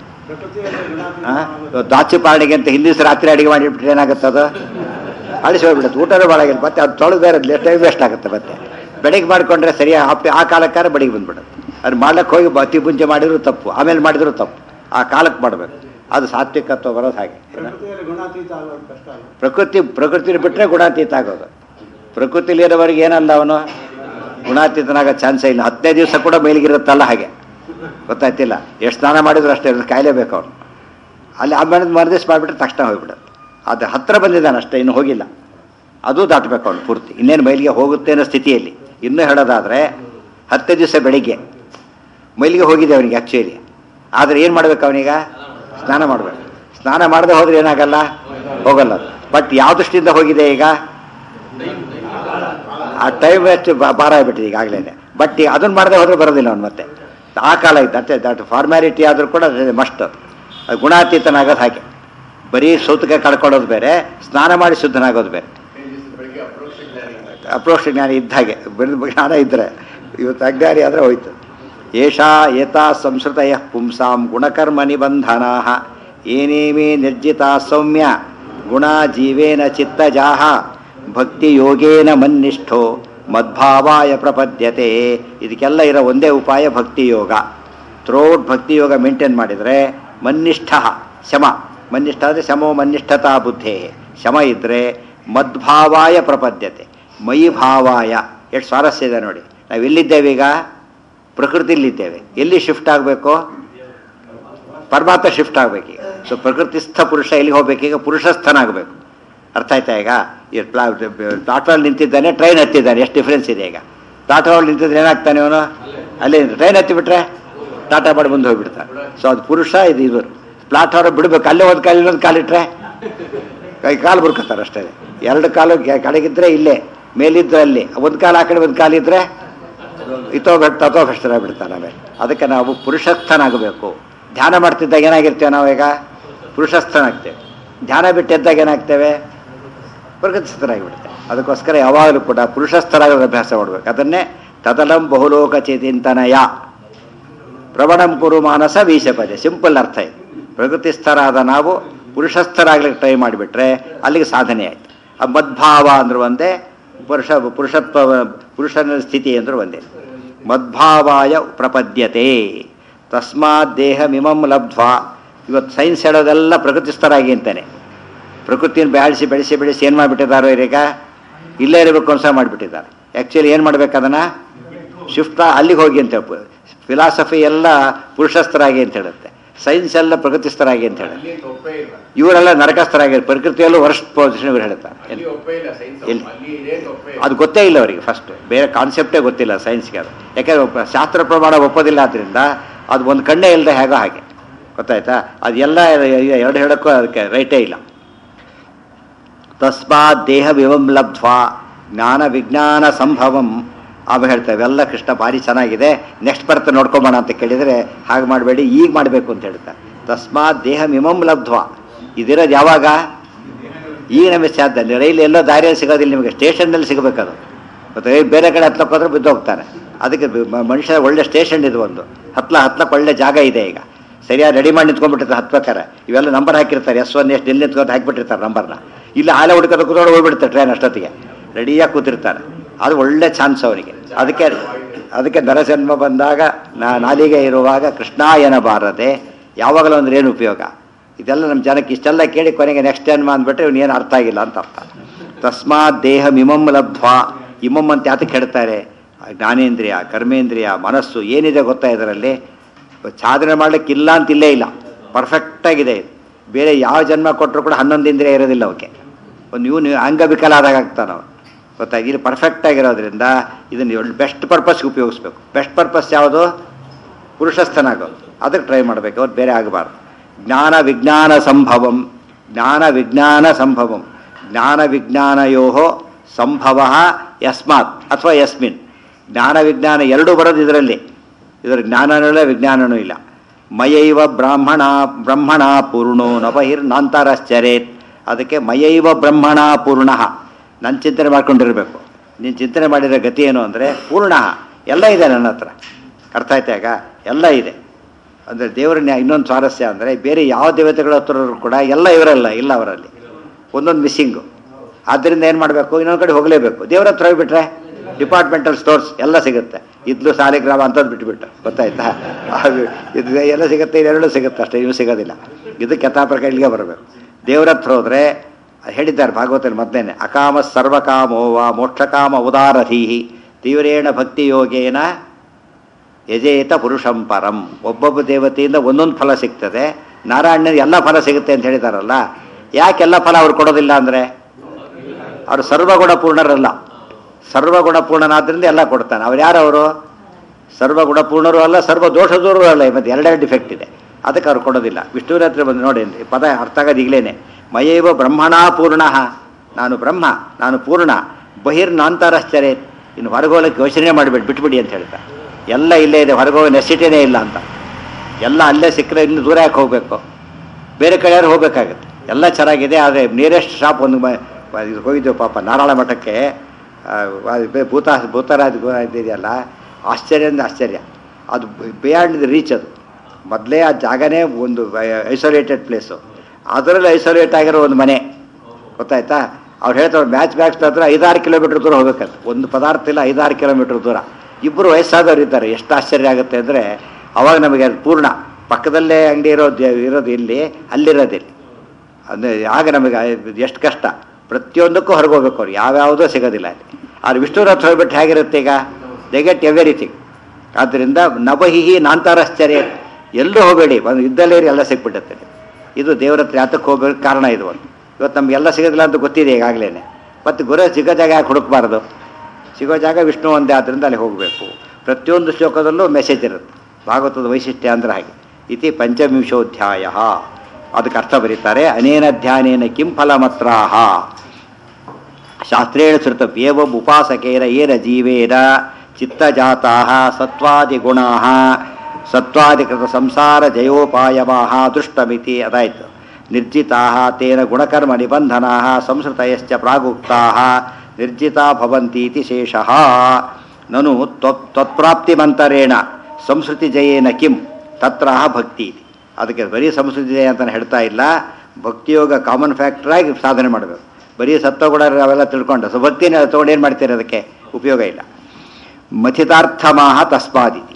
ದಾಚಿ ಪಾರ್ಣಿಗೆ ಅಂತ ಹಿಂದಿನ ದಿವಸ ರಾತ್ರಿ ಅಡಿಗೆ ಮಾಡಿಬಿಟ್ರೆ ಏನಾಗುತ್ತೆ ಅದು ಅಳಿಸಿ ಹೋಗ್ಬಿಡುತ್ತೆ ಊಟನೂ ಭಾಳಾಗಿಲ್ಲ ಮತ್ತೆ ಅದು ತೊಳೆದು ಬೇರೆ ಟೈಮ್ ವೇಸ್ಟ್ ಆಗುತ್ತೆ ಮತ್ತೆ ಬೆಳಿಗ್ಗೆ ಮಾಡಿಕೊಂಡ್ರೆ ಸರಿಯಾಗಿ ಆಪ್ಟಿ ಆ ಕಾಲಕ್ಕಾರ ಬೆಳಿಗ್ಗೆ ಬಂದ್ಬಿಡುತ್ತೆ ಅದು ಮಾಡ್ಲಿಕ್ಕೆ ಹೋಗಿ ಅತಿ ಮುಂಚೆ ಮಾಡಿದ್ರು ತಪ್ಪು ಆಮೇಲೆ ಮಾಡಿದ್ರು ತಪ್ಪು ಆ ಕಾಲಕ್ಕೆ ಮಾಡಬೇಕು ಅದು ಸಾತ್ವಿಕತ್ವ ಬರೋದು ಹಾಗೆ ಪ್ರಕೃತಿಯಲ್ಲಿ ಗುಣಾತೀತ ಆಗೋದು ಕಷ್ಟ ಅಲ್ಲ ಪ್ರಕೃತಿ ಪ್ರಕೃತಿನ ಬಿಟ್ಟರೆ ಗುಣಾತೀತ ಆಗೋದು ಪ್ರಕೃತಿಲಿ ಇರೋವರೆಗೆ ಏನಲ್ಲ ಅವನು ಗುಣಾತೀತನಾಗೋ ಚಾನ್ಸೇ ಇಲ್ಲ ಹತ್ತನೇ ದಿವಸ ಕೂಡ ಮೇಲಿಗಿರುತ್ತಲ್ಲ ಹಾಗೆ ಗೊತ್ತಾಯ್ತಿಲ್ಲ ಎಷ್ಟು ಸ್ನಾನ ಮಾಡಿದ್ರು ಅಷ್ಟೇ ಇರೋದು ಕಾಯಲೇಬೇಕು ಅವನು ಅಲ್ಲಿ ಆಮೇಲೆ ಮರುದಿವ್ಸ ಮಾಡಿಬಿಟ್ರೆ ತಕ್ಷಣ ಹೋಗ್ಬಿಡುತ್ತೆ ಅದು ಹತ್ತಿರ ಬಂದಿದ್ದಾನೆ ಅಷ್ಟೇ ಇನ್ನು ಹೋಗಿಲ್ಲ ಅದು ದಾಟಬೇಕು ಅವನು ಪೂರ್ತಿ ಇನ್ನೇನು ಮೈಲಿಗೆ ಹೋಗುತ್ತೆ ಅನ್ನೋ ಸ್ಥಿತಿಯಲ್ಲಿ ಇನ್ನೂ ಹೇಳೋದಾದರೆ ಹತ್ತು ದಿವಸ ಬೆಳಿಗ್ಗೆ ಮೈಲಿಗೆ ಹೋಗಿದೆ ಅವನಿಗೆ ಆ್ಯಕ್ಚುಲಿ ಆದರೆ ಏನು ಮಾಡ್ಬೇಕು ಅವನೀಗ ಸ್ನಾನ ಮಾಡಬೇಕು ಸ್ನಾನ ಮಾಡದೆ ಹೋದ್ರೆ ಏನಾಗಲ್ಲ ಹೋಗಲ್ಲ ಬಟ್ ಯಾವ ದೃಷ್ಟಿಯಿಂದ ಹೋಗಿದೆ ಈಗ ಆ ಟೈಮ್ ವೇಸ್ಟ್ ಭಾರ ಆಗ್ಬಿಟ್ಟಿದೆ ಈಗಾಗಲೇ ಬಟ್ ಈಗ ಅದನ್ನು ಮಾಡದೆ ಹೋದ್ರೆ ಬರೋದಿಲ್ಲ ಅವ್ನು ಮತ್ತೆ ಆ ಕಾಲ ಇತ್ತು ಅಷ್ಟೇ ದಟ್ ಫಾರ್ಮ್ಯಾಲಿಟಿ ಆದರೂ ಕೂಡ ಮಸ್ಟ್ ಅದು ಗುಣಾತೀತನಾಗೋದು ಹಾಗೆ ಬರೀ ಸೌತುಕ ಕಳ್ಕೊಳ್ಳೋದು ಬೇರೆ ಸ್ನಾನ ಮಾಡಿ ಶುದ್ಧನಾಗೋದು ಬೇರೆ ಅಪ್ರೋಕ್ಷ ಜ್ಞಾನಿ ಇದ್ದ ಹಾಗೆ ಬೆಳೆದ ಜ್ಞಾನ ಇದ್ದರೆ ಇವತ್ತು ಅಜ್ಞಾನಿ ಆದರೆ ಹೋಯ್ತು ಏಷಾ ಏತಾ ಸಂಸ್ಕೃತಯ ಪುಂಸಾಂ ಗುಣಕರ್ಮ ನಿಬಂಧನಾ ಏನೇಮೇ ನಿರ್ಜಿತಾ ಸೌಮ್ಯ ಗುಣ ಜೀವೇನ ಚಿತ್ತಜಾಹ ಭಕ್ತಿ ಯೋಗೇನ ಮನ್ನಿಷ್ಠೋ ಮದ್ಭಾವಾಯ ಪ್ರಪದ್ಯತೆ ಇದಕ್ಕೆಲ್ಲ ಇರೋ ಒಂದೇ ಉಪಾಯ ಭಕ್ತಿ ಯೋಗ ಥ್ರೋಟ್ ಭಕ್ತಿ ಯೋಗ ಮೇಂಟೈನ್ ಮಾಡಿದರೆ ಮನ್ನಿಷ್ಠ ಶಮ ಮನ್ನಿಷ್ಠ ಅಂದರೆ ಶಮೋ ಮನ್ನಿಷ್ಠತಾ ಬುದ್ಧೇ ಶಮ ಇದ್ದರೆ ಮದ್ಭಾವಾಯ ಪ್ರಪದ್ಯತೆ ಮೈ ಭಾವಾಯ ಎಷ್ಟು ಸ್ವಾರಸ್ಯ ಇದೆ ನೋಡಿ ನಾವು ಎಲ್ಲಿದ್ದೇವೆ ಈಗ ಪ್ರಕೃತಿಲಿದ್ದೇವೆ ಎಲ್ಲಿ ಶಿಫ್ಟ್ ಆಗಬೇಕು ಪರಮಾತ್ಮ ಶಿಫ್ಟ್ ಆಗಬೇಕೀಗ ಸೊ ಪ್ರಕೃತಿಸ್ಥ ಪುರುಷ ಎಲ್ಲಿಗೆ ಹೋಗ್ಬೇಕೀಗ ಪುರುಷಸ್ಥನಾಗಬೇಕು ಅರ್ಥ ಆಯ್ತಾ ಈಗ ಈ ಪ್ಲಾ ಪ್ಲಾಟ್ಫಾರ್ಮ್ ನಿಂತಿದ್ದಾನೆ ಟ್ರೈನ್ ಹತ್ತಿದ್ದಾನೆ ಎಷ್ಟು ಡಿಫ್ರೆನ್ಸ್ ಇದೆ ಈಗ ಪ್ಲಾಟ್ಫಾರ್ಮ್ ನಿಂತಿದ್ರೆ ಏನಾಗ್ತಾನೆ ಅವನು ಅಲ್ಲಿ ಟ್ರೈನ್ ಹತ್ತಿಬಿಟ್ರೆ ಟಾಟಾ ಮಾಡಿ ಮುಂದೆ ಹೋಗ್ಬಿಡ್ತಾನೆ ಸೊ ಅದು ಪುರುಷ ಇದು ಇದು ಪ್ಲಾಟ್ಫಾರ್ಮ್ ಬಿಡಬೇಕು ಅಲ್ಲೇ ಒಂದು ಕಾಲು ಇನ್ನೊಂದು ಕಾಲಿಟ್ರೆ ಕೈ ಕಾಲು ಬುರ್ಕೋತಾರೆ ಅಷ್ಟೇ ಎರಡು ಕಾಲು ಕೆ- ಕೆಳಗಿದ್ರೆ ಇಲ್ಲೇ ಮೇಲಿದ್ರೆ ಅಲ್ಲಿ ಒಂದು ಕಾಲು ಆ ಕಡೆ ಒಂದು ಕಾಲಿದ್ರೆ ಇತೋ ಬೆಟ್ಟ ತಥೋ ಭ್ರಷ್ಟರ ಬಿಡ್ತಾನೆ ಆಮೇಲೆ ಅದಕ್ಕೆ ನಾವು ಪುರುಷಸ್ಥನಾಗಬೇಕು ಧ್ಯಾನ ಮಾಡ್ತಿದ್ದಾಗ ಏನಾಗಿರ್ತೇವೆ ನಾವೀಗ ಪುರುಷಸ್ಥನಾಗ್ತೇವೆ ಧ್ಯಾನ ಬಿಟ್ಟಿದ್ದಾಗ ಏನಾಗ್ತೇವೆ ಪ್ರಗತಿಸ್ಥರಾಗಿಬಿಡ್ತೇವೆ ಅದಕ್ಕೋಸ್ಕರ ಯಾವಾಗಲೂ ಕೂಡ ಪುರುಷಸ್ಥರಾಗೋದು ಅಭ್ಯಾಸ ಮಾಡಬೇಕು ಅದನ್ನೇ ತದಲಂ ಬಹುಲೋಕ ಚಿಂತನಯ ಪ್ರವಣಂ ಕುರು ಮಾನಸ ವೀಸಪದೆ ಸಿಂಪಲ್ ಅರ್ಥ ಇದೆ ಪ್ರಕೃತಿಸ್ಥರಾದ ನಾವು ಪುರುಷಸ್ಥರಾಗ್ಲಿಕ್ಕೆ ಟ್ರೈ ಮಾಡಿಬಿಟ್ರೆ ಅಲ್ಲಿಗೆ ಸಾಧನೆ ಆಯ್ತು ಆ ಮದ್ಭಾವ ಅಂದ್ರೆ ಒಂದೇ ಪುರುಷ ಪುರುಷತ್ವ ಪುರುಷನ ಸ್ಥಿತಿ ಅಂದ್ರೆ ಒಂದೇ ಮದ್ಭಾವಾಯ ಪ್ರಪದ್ಯತೆ ತಸ್ಮಾತ್ ದೇಹ ಮಿಮಂ ಲಬ್ಧ್ವಾ ಇವತ್ತು ಸೈನ್ಸ್ ಹೇಳೋದೆಲ್ಲ ಪ್ರಕೃತಿಸ್ಥರಾಗಿ ಅಂತಾನೆ ಪ್ರಕೃತಿಯನ್ನು ಬೆಳೆಸಿ ಬೆಳೆಸಿ ಬೆಳೆಸಿ ಏನು ಮಾಡಿಬಿಟ್ಟಿದ್ದಾರೆ ಈಗ ಇಲ್ಲೇ ಇರಬೇಕು ಅನ್ಸ ಮಾಡಿಬಿಟ್ಟಿದ್ದಾರೆ ಆ್ಯಕ್ಚುಲಿ ಏನು ಮಾಡ್ಬೇಕು ಅದನ್ನು ಶಿಫ್ಟ್ ಅಲ್ಲಿಗೆ ಹೋಗಿ ಅಂತ ಫಿಲಾಸಫಿ ಎಲ್ಲ ಪುರುಷಸ್ಥರಾಗಿ ಅಂತ ಹೇಳುತ್ತೆ ಸೈನ್ಸ್ ಎಲ್ಲ ಪ್ರಗತಿಸ್ಥರಾಗಿ ಅಂತ ಹೇಳುತ್ತೆ ಇವರೆಲ್ಲ ನರಕಸ್ಥರಾಗಿ ಪ್ರಕೃತಿಯಲ್ಲೂ ವರ್ಸ್ಟ್ ಪೊಸಿಷನ್ ಇವ್ರು ಹೇಳ್ತಾರೆ ಎಲ್ಲಿ? ಎಲ್ಲಿ? ಅದು ಗೊತ್ತೇ ಇಲ್ಲ ಅವರಿಗೆ ಫಸ್ಟ್ ಬೇರೆ ಕಾನ್ಸೆಪ್ಟೇ ಗೊತ್ತಿಲ್ಲ ಸೈನ್ಸ್ಗೆ ಅದು ಯಾಕೆಂದ್ರೆ ಒಬ್ಬ ಶಾಸ್ತ್ರ ಪ್ರಮಾಣ ಒಪ್ಪೋದಿಲ್ಲ ಆದ್ದರಿಂದ ಅದು ಒಂದು ಕಣ್ಣೇ ಇಲ್ಲದೆ ಹೇಗೋ ಹಾಗೆ ಗೊತ್ತಾಯ್ತಾ ಅದೆಲ್ಲ ಎರಡು ಹೇಳೋಕ್ಕೂ ಅದಕ್ಕೆ ರೈಟೇ ಇಲ್ಲ ತಸ್ಮಾತ್ ದೇಹ ವಿವಂ ಲಬ್ಧ್ವಾ ಜ್ಞಾನ ವಿಜ್ಞಾನ ಸಂಭವಂ ಆಮೇಲೆ ಹೇಳ್ತೇವೆ ಎಲ್ಲ ಕೃಷ್ಣ ಭಾರಿ ಚೆನ್ನಾಗಿದೆ ನೆಕ್ಸ್ಟ್ ಬರ್ತ ನೋಡ್ಕೊಂಬೋಣ ಅಂತ ಕೇಳಿದರೆ ಹಾಗೆ ಮಾಡಬೇಡಿ ಈಗ ಮಾಡಬೇಕು ಅಂತ ಹೇಳ್ತಾರೆ ತಸ್ಮಾತ್ ದೇಹ ಮಿಮಂ ಲಬ್ಧ್ವಾ ಇದಿರೋದು ಯಾವಾಗ ಈಗ ನಮಗೆ ಸಾಧ್ಯ ರೈಲು ಎಲ್ಲೋ ದಾರಿಯಲ್ಲಿ ಸಿಗೋದಿಲ್ಲ ನಿಮಗೆ ಸ್ಟೇಷನ್ನಲ್ಲಿ ಸಿಗಬೇಕದು ಮತ್ತು ರೈಲು ಬೇರೆ ಕಡೆ ಹತ್ಲಕ್ಕೆ ಹೋದ್ರೆ ಬಿದ್ದು ಹೋಗ್ತಾನೆ ಅದಕ್ಕೆ ಮ- ಮನುಷ್ಯ ಒಳ್ಳೆ ಸ್ಟೇಷನ್ ಇದು ಒಂದು ಹತ್ಲ ಹತ್ಲಕ್ಕೆ ಒಳ್ಳೆ ಜಾಗ ಇದೆ ಈಗ ಸರಿಯಾಗಿ ರೆಡಿ ಮಾಡಿ ನಿಂತ್ಕೊಂಡ್ಬಿಟ್ಟಿರ್ತಾರೆ ಹತ್ಬೇಕಾರೆ ಇವೆಲ್ಲ ನಂಬರ್ ಹಾಕಿರ್ತಾರೆ ಎಸ್ ಒನ್ ಎಷ್ಟು ಎಲ್ಲಿ ನಿಂತ್ಕೊಂಡು ಹಾಕಿಬಿಟ್ಟಿರ್ತಾರೆ ನಂಬರ್ನ ಇಲ್ಲಿ ಹಾಲೆ ಹುಡುಕೋದು ಕೂತ್ಕೊಂಡು ಹೋಗ್ಬಿಡ್ತಾರೆ ಟ್ರೈನ್ ಅಷ್ಟೊತ್ತಿಗೆ ರೆಡಿಯಾಗಿ ಕೂತಿರ್ತಾನೆ ಅದು ಒಳ್ಳೆ ಚಾನ್ಸ್ ಅವನಿಗೆ ಅದಕ್ಕೆ ಅದಕ್ಕೆ ನರಜನ್ಮ ಬಂದಾಗ ನಾ ನಾಲಿಗೆ ಇರುವಾಗ ಕೃಷ್ಣಾಯನ ಬಾರದೆ ಯಾವಾಗಲೂ ಅಂದ್ರೆ ಏನು ಉಪಯೋಗ ಇದೆಲ್ಲ ನಮ್ಮ ಜನಕ್ಕೆ ಇಷ್ಟೆಲ್ಲ ಕೇಳಿ ಕೊನೆಗೆ ನೆಕ್ಸ್ಟ್ ಜನ್ಮ ಅಂದ್ಬಿಟ್ರೆ ಇವನು ಏನು ಅರ್ಥ ಆಗಿಲ್ಲ ಅಂತ ಅರ್ಥ ತಸ್ಮಾತ್ ದೇಹ ಮಿಮಂ ಲಬ್ಧ್ವಾ ಇಮಂ ಅಂತ ಯಾತಕ್ಕೆ ಹೇಳ್ತಾರೆ ಜ್ಞಾನೇಂದ್ರಿಯ ಕರ್ಮೇಂದ್ರಿಯ ಮನಸ್ಸು ಏನಿದೆ ಗೊತ್ತಾ ಇದರಲ್ಲಿ ಸಾಧನೆ ಮಾಡ್ಲಿಕ್ಕೆ ಇಲ್ಲ ಅಂತ ಇಲ್ಲೇ ಇಲ್ಲ ಪರ್ಫೆಕ್ಟಾಗಿದೆ ಇದು ಬೇರೆ ಯಾವ ಜನ್ಮ ಕೊಟ್ಟರು ಕೂಡ ಹನ್ನೊಂದು ಇಂದ್ರಿಯ ಇರೋದಿಲ್ಲ ಅವಕ್ಕೆ ಒಂದು ಇವನು ಅಂಗವಿಕಲ ಆದಾಗ ಆಗ್ತಾನೆ ಅವನು ಗೊತ್ತಾ ಇಲ್ಲಿ ಪರ್ಫೆಕ್ಟ್ ಆಗಿರೋದ್ರಿಂದ ಇದನ್ನು ಬೆಸ್ಟ್ ಪರ್ಪಸ್ಗೆ ಉಪಯೋಗಿಸ್ಬೇಕು ಬೆಸ್ಟ್ ಪರ್ಪಸ್ ಯಾವುದು ಪುರುಷಸ್ಥನಾಗೋದು ಅದಕ್ಕೆ ಟ್ರೈ ಮಾಡಬೇಕು ಅವ್ರು ಬೇರೆ ಆಗಬಾರ್ದು ಜ್ಞಾನ ವಿಜ್ಞಾನ ಸಂಭವಂ ಜ್ಞಾನ ವಿಜ್ಞಾನ ಸಂಭವಂ ಜ್ಞಾನ ವಿಜ್ಞಾನಯೋ ಸಂಭವ ಯಸ್ಮಾತ್ ಅಥವಾ ಯಸ್ಮಿನ್ ಜ್ಞಾನ ವಿಜ್ಞಾನ ಎರಡೂ ಬರೋದು ಇದರಲ್ಲಿ ಇದರ ಜ್ಞಾನನೂ ಇಲ್ಲ ವಿಜ್ಞಾನನೂ ಇಲ್ಲ ಮಯೈವ ಬ್ರಾಹ್ಮಣ ಬ್ರಹ್ಮಣ ಪೂರ್ಣೋ ನವಹಿರ್ ನಾಂತರಶ್ಚರೇತ್ ಅದಕ್ಕೆ ಮಯೈವ ಬ್ರಹ್ಮಣ ಪೂರ್ಣ ನನ್ನ ಚಿಂತನೆ ಮಾಡ್ಕೊಂಡಿರಬೇಕು ನೀನು ಚಿಂತನೆ ಮಾಡಿರೋ ಗತಿ ಏನು ಅಂದರೆ ಪೂರ್ಣ ಎಲ್ಲ ಇದೆ ನನ್ನ ಹತ್ರ ಅರ್ಥ ಆಯ್ತಾ ಈಗ ಎಲ್ಲ ಇದೆ ಅಂದರೆ ದೇವರನ್ನ ಇನ್ನೊಂದು ಸ್ವಾರಸ್ಯ ಅಂದರೆ ಬೇರೆ ಯಾವ ದೇವತೆಗಳ ಹತ್ರ ಕೂಡ ಎಲ್ಲ ಇವರಲ್ಲ ಇಲ್ಲ ಅವರಲ್ಲಿ ಒಂದೊಂದು ಮಿಸ್ಸಿಂಗು ಆದ್ದರಿಂದ ಏನು ಮಾಡಬೇಕು ಇನ್ನೊಂದು ಕಡೆ ಹೋಗಲೇಬೇಕು ದೇವ್ರ ಹತ್ರ ಹೋಗ್ಬಿಟ್ರೆ ಡಿಪಾರ್ಟ್ಮೆಂಟಲ್ ಸ್ಟೋರ್ಸ್ ಎಲ್ಲ ಸಿಗುತ್ತೆ ಇದ್ಲು ಸಾಲಿಗ್ರಾಮ ಅಂಥದ್ದು ಬಿಟ್ಬಿಟ್ಟು ಗೊತ್ತಾಯ್ತಾ ಅದು ಇದು ಎಲ್ಲ ಸಿಗುತ್ತೆ ಇದೆರಡು ಸಿಗುತ್ತೆ ಅಷ್ಟೇ ಇವು ಸಿಗೋದಿಲ್ಲ ಇದು ಕೆತಾಪ್ರಕ ಇಲ್ಲಿಗೆ ಬರಬೇಕು ದೇವ್ರ ಹತ್ರ ಹೋದರೆ ಹೇಳಿದ್ದಾರೆ ಭಾಗವತಲ್ಲಿ ಮೊದಲೇನೆ ಅಕಾಮ ಸರ್ವಕಾಮೋ ವಾ ಮೋಕ್ಷಕಾಮ ಉದಾರಧೀಹಿ ತೀವ್ರೇಣ ಭಕ್ತಿ ಯೋಗೇನ ಯಜೇತ ಪುರುಷಂ ಪರಂ ಒಬ್ಬೊಬ್ಬ ದೇವತೆಯಿಂದ ಒಂದೊಂದು ಫಲ ಸಿಗ್ತದೆ ನಾರಾಯಣನ ಎಲ್ಲ ಫಲ ಸಿಗುತ್ತೆ ಅಂತ ಹೇಳಿದಾರಲ್ಲ ಯಾಕೆಲ್ಲ ಫಲ ಅವ್ರು ಕೊಡೋದಿಲ್ಲ ಅಂದರೆ ಅವರು ಸರ್ವಗುಣ ಪೂರ್ಣರಲ್ಲ ಸರ್ವಗುಣ ಪೂರ್ಣನಾದ್ರಿಂದ ಎಲ್ಲ ಕೊಡ್ತಾನೆ ಅವ್ರು ಯಾರವರು ಸರ್ವಗುಣ ಪೂರ್ಣರು ಅಲ್ಲ ಸರ್ವ ದೋಷದವರು ಅಲ್ಲ ಮತ್ತೆ ಎರಡೆರಡು ಡಿಫೆಕ್ಟ್ ಇದೆ ಅದಕ್ಕೆ ಅವ್ರು ಕೊಡೋದಿಲ್ಲ ವಿಷ್ಣುವಿನ ಹತ್ರ ಬಂದು ನೋಡಿ ಈ ಪದ ಅರ್ಥ ಆಗೋದು ಈಗಲೇನೆ ಮಯೇವ ಬ್ರಹ್ಮಣಾ ಪೂರ್ಣ ನಾನು ಬ್ರಹ್ಮ ನಾನು ಪೂರ್ಣ ಬಹಿರ್ನಾಂತರಶ್ಚರ್ಯ ಇನ್ನು ಹೊರಗೋಲಕ್ಕೆ ಯೋಚನೆ ಮಾಡಿಬಿಟ್ಟು ಬಿಟ್ಬಿಡಿ ಅಂತ ಹೇಳ್ತಾ ಎಲ್ಲ ಇಲ್ಲೇ ಇದೆ ಹೊರಗೋಗೋ ನೆಸಿಟಿನೇ ಇಲ್ಲ ಅಂತ ಎಲ್ಲ ಅಲ್ಲೇ ಸಿಕ್ಕರೆ ಇನ್ನು ದೂರ ಯಾಕೆ ಹೋಗಬೇಕು ಬೇರೆ ಕಡೆ ಯಾರು ಹೋಗ್ಬೇಕಾಗತ್ತೆ ಎಲ್ಲ ಚೆನ್ನಾಗಿದೆ ಆದರೆ ನಿಯರೆಸ್ಟ್ ಶಾಪ್ ಒಂದು ಮ- ಮ- ಇದು ಹೋಗಿದ್ದೆವು ಪಾಪ ನಾರಾಯಣ ಮಠಕ್ಕೆ ಆ, ಅದು ಬೇ- ಭೂತ ಭೂತರಾಜ ಗೋ- ಇದೆಯಲ್ಲ ಆಶ್ಚರ್ಯ ಅಂದ್ರೆ ಆಶ್ಚರ್ಯ ಅದು ಬಿಯಾಂಡ್ ದಿ ರೀಚ್ ಅದು ಮೊದಲೇ ಆ ಜಾಗನೇ ಒಂದು ಐಸೋಲೇಟೆಡ್ ಪ್ಲೇಸು ಅದರಲ್ಲಿ ಐಸೋಲೇಟ್ ಆಗಿರೋ ಒಂದು ಮನೆ ಗೊತ್ತಾಯ್ತಾ ಅವ್ರು ಹೇಳ್ತಾರೆ ಮ್ಯಾಚ್ ಬ್ಯಾಕ್ಸ್ ಹತ್ರ ಐದಾರು ಕಿಲೋಮೀಟ್ರ್ ದೂರ ಹೋಗ್ಬೇಕಂತ ಒಂದು ಪದಾರ್ಥ ಇಲ್ಲ ಐದಾರು ಕಿಲೋಮೀಟ್ರ್ ದೂರ ಇಬ್ಬರು ವಯಸ್ಸಾದವ್ರು ಇದ್ದಾರೆ ಎಷ್ಟು ಆಶ್ಚರ್ಯ ಆಗುತ್ತೆ ಅಂದರೆ ಅವಾಗ ನಮಗೆ ಅದು ಪೂರ್ಣ ಪಕ್ಕದಲ್ಲೇ ಅಂಗಡಿ ಇರೋದು ಇರೋದು ಇಲ್ಲಿ ಅಲ್ಲಿರೋದಿಲ್ಲಿ ಅಂದರೆ ಆಗ ನಮಗೆ ಎಷ್ಟು ಕಷ್ಟ ಪ್ರತಿಯೊಂದಕ್ಕೂ ಹೊರಗೆ ಹೋಗ್ಬೇಕು ಅವ್ರು ಯಾವ್ಯಾವುದೂ ಸಿಗೋದಿಲ್ಲ ಅಲ್ಲಿ ಆದ್ರೆ ವಿಷ್ಣುರಥ ಹೋಗ್ಬಿಟ್ಟು ಹೇಗಿರುತ್ತೆ ಈಗ ದೇ ಗೆಟ್ ಎವ್ರಿಥಿಂಗ್ ಆದ್ದರಿಂದ ನವಹಿಹಿ ನಾಂತಾರಾಶ್ಚರ್ಯ ಎಲ್ಲೂ ಹೋಗಬೇಡಿ ಒಂದು ಇದ್ದಲ್ಲೇ ಇರಿ, ಎಲ್ಲ ಸಿಕ್ಬಿಡುತ್ತೆ ಇದು ದೇವರ ಹತ್ರ ಯಾತಕ್ಕೆ ಹೋಗ್ಬೇಕು ಕಾರಣ ಇದು ಒಂದು ಇವತ್ತು ನಮಗೆಲ್ಲ ಸಿಗೋದಿಲ್ಲ ಅಂತ ಗೊತ್ತಿದೆ ಈಗಾಗಲೇ ಮತ್ತು ಗುರು ಸಿಗೋ ಜಾಗ ಯಾಕೆ ಹುಡುಕ್ಬಾರ್ದು ಸಿಗೋ ಜಾಗ ವಿಷ್ಣು ಒಂದೇ ಆದ್ದರಿಂದ ಅಲ್ಲಿ ಹೋಗಬೇಕು ಪ್ರತಿಯೊಂದು ಶ್ಲೋಕದಲ್ಲೂ ಮೆಸೇಜ್ ಇರುತ್ತೆ ಭಾಗವತದ ವೈಶಿಷ್ಟ್ಯ ಅಂದ್ರೆ ಹಾಗೆ ಇತಿ ಪಂಚವಿಂಶೋಧ್ಯಾಯ ಅದಕ್ಕೆ ಅರ್ಥ ಬರೀತಾರೆ ಅನೇನ ಧ್ಯಾನೇನ ಕಿಂ ಫಲಮತ್ರಾಹ ಶಾಸ್ತ್ರೇಣ ಶ್ರುತವ್ಯೇವ ಉಪಾಸಕೇನ ಏನ ಜೀವೇನ ಚಿತ್ತಜಾತಾ ಸತ್ವಾದಿಗುಣಾ ಸತ್ವಾದಿಕೃತ ಸಂಸಾರ ಜಯೋಪಾಯಮಾಹ ದೃಷ್ಟಮಿತಿ ಅದಾಯಿತು ನಿರ್ಜಿತಾ ತೇನ ಗುಣಕರ್ಮ ನಿಬಂಧನಾ ಸಂಸ್ಕೃತಯಶ್ಚ ಪ್ರಾಗುಕ್ತಾ ನಿರ್ಜಿತಾ ಭವಂತೀತಿ ಶೇಷಃ ನನು ತ್ವ- ತ್ವತ್ಪ್ರಾಪ್ತಿಮಂತರೇಣ ಸಂಸ್ಕೃತಿ ಜಯೇನ ಕಿಂ ತತ್ರ ಭಕ್ತಿ ಇತಿ. ಅದಕ್ಕೆ ಬರೀ ಸಂಸ್ಕೃತಿ ಜಯ ಅಂತ ಹೇಳ್ತಾ ಇಲ್ಲ ಭಕ್ತಿಯೋಗ ಕಾಮನ್ ಫ್ಯಾಕ್ಟರ್ ಆಗಿ ಸಾಧನೆ ಮಾಡಬೇಕು ಬರೀ ಸತ್ವಗುಣ ಅವೆಲ್ಲ ತಿಳ್ಕೊಂಡು ಸೊ ಭಕ್ತಿನ ತಗೊಂಡು ಏನು ಮಾಡ್ತೀರಿ ಅದಕ್ಕೆ ಉಪಯೋಗ ಇಲ್ಲ ಮಥಿತಾರ್ಥಮಾಹ ತಸ್ಮಾದಿತಿ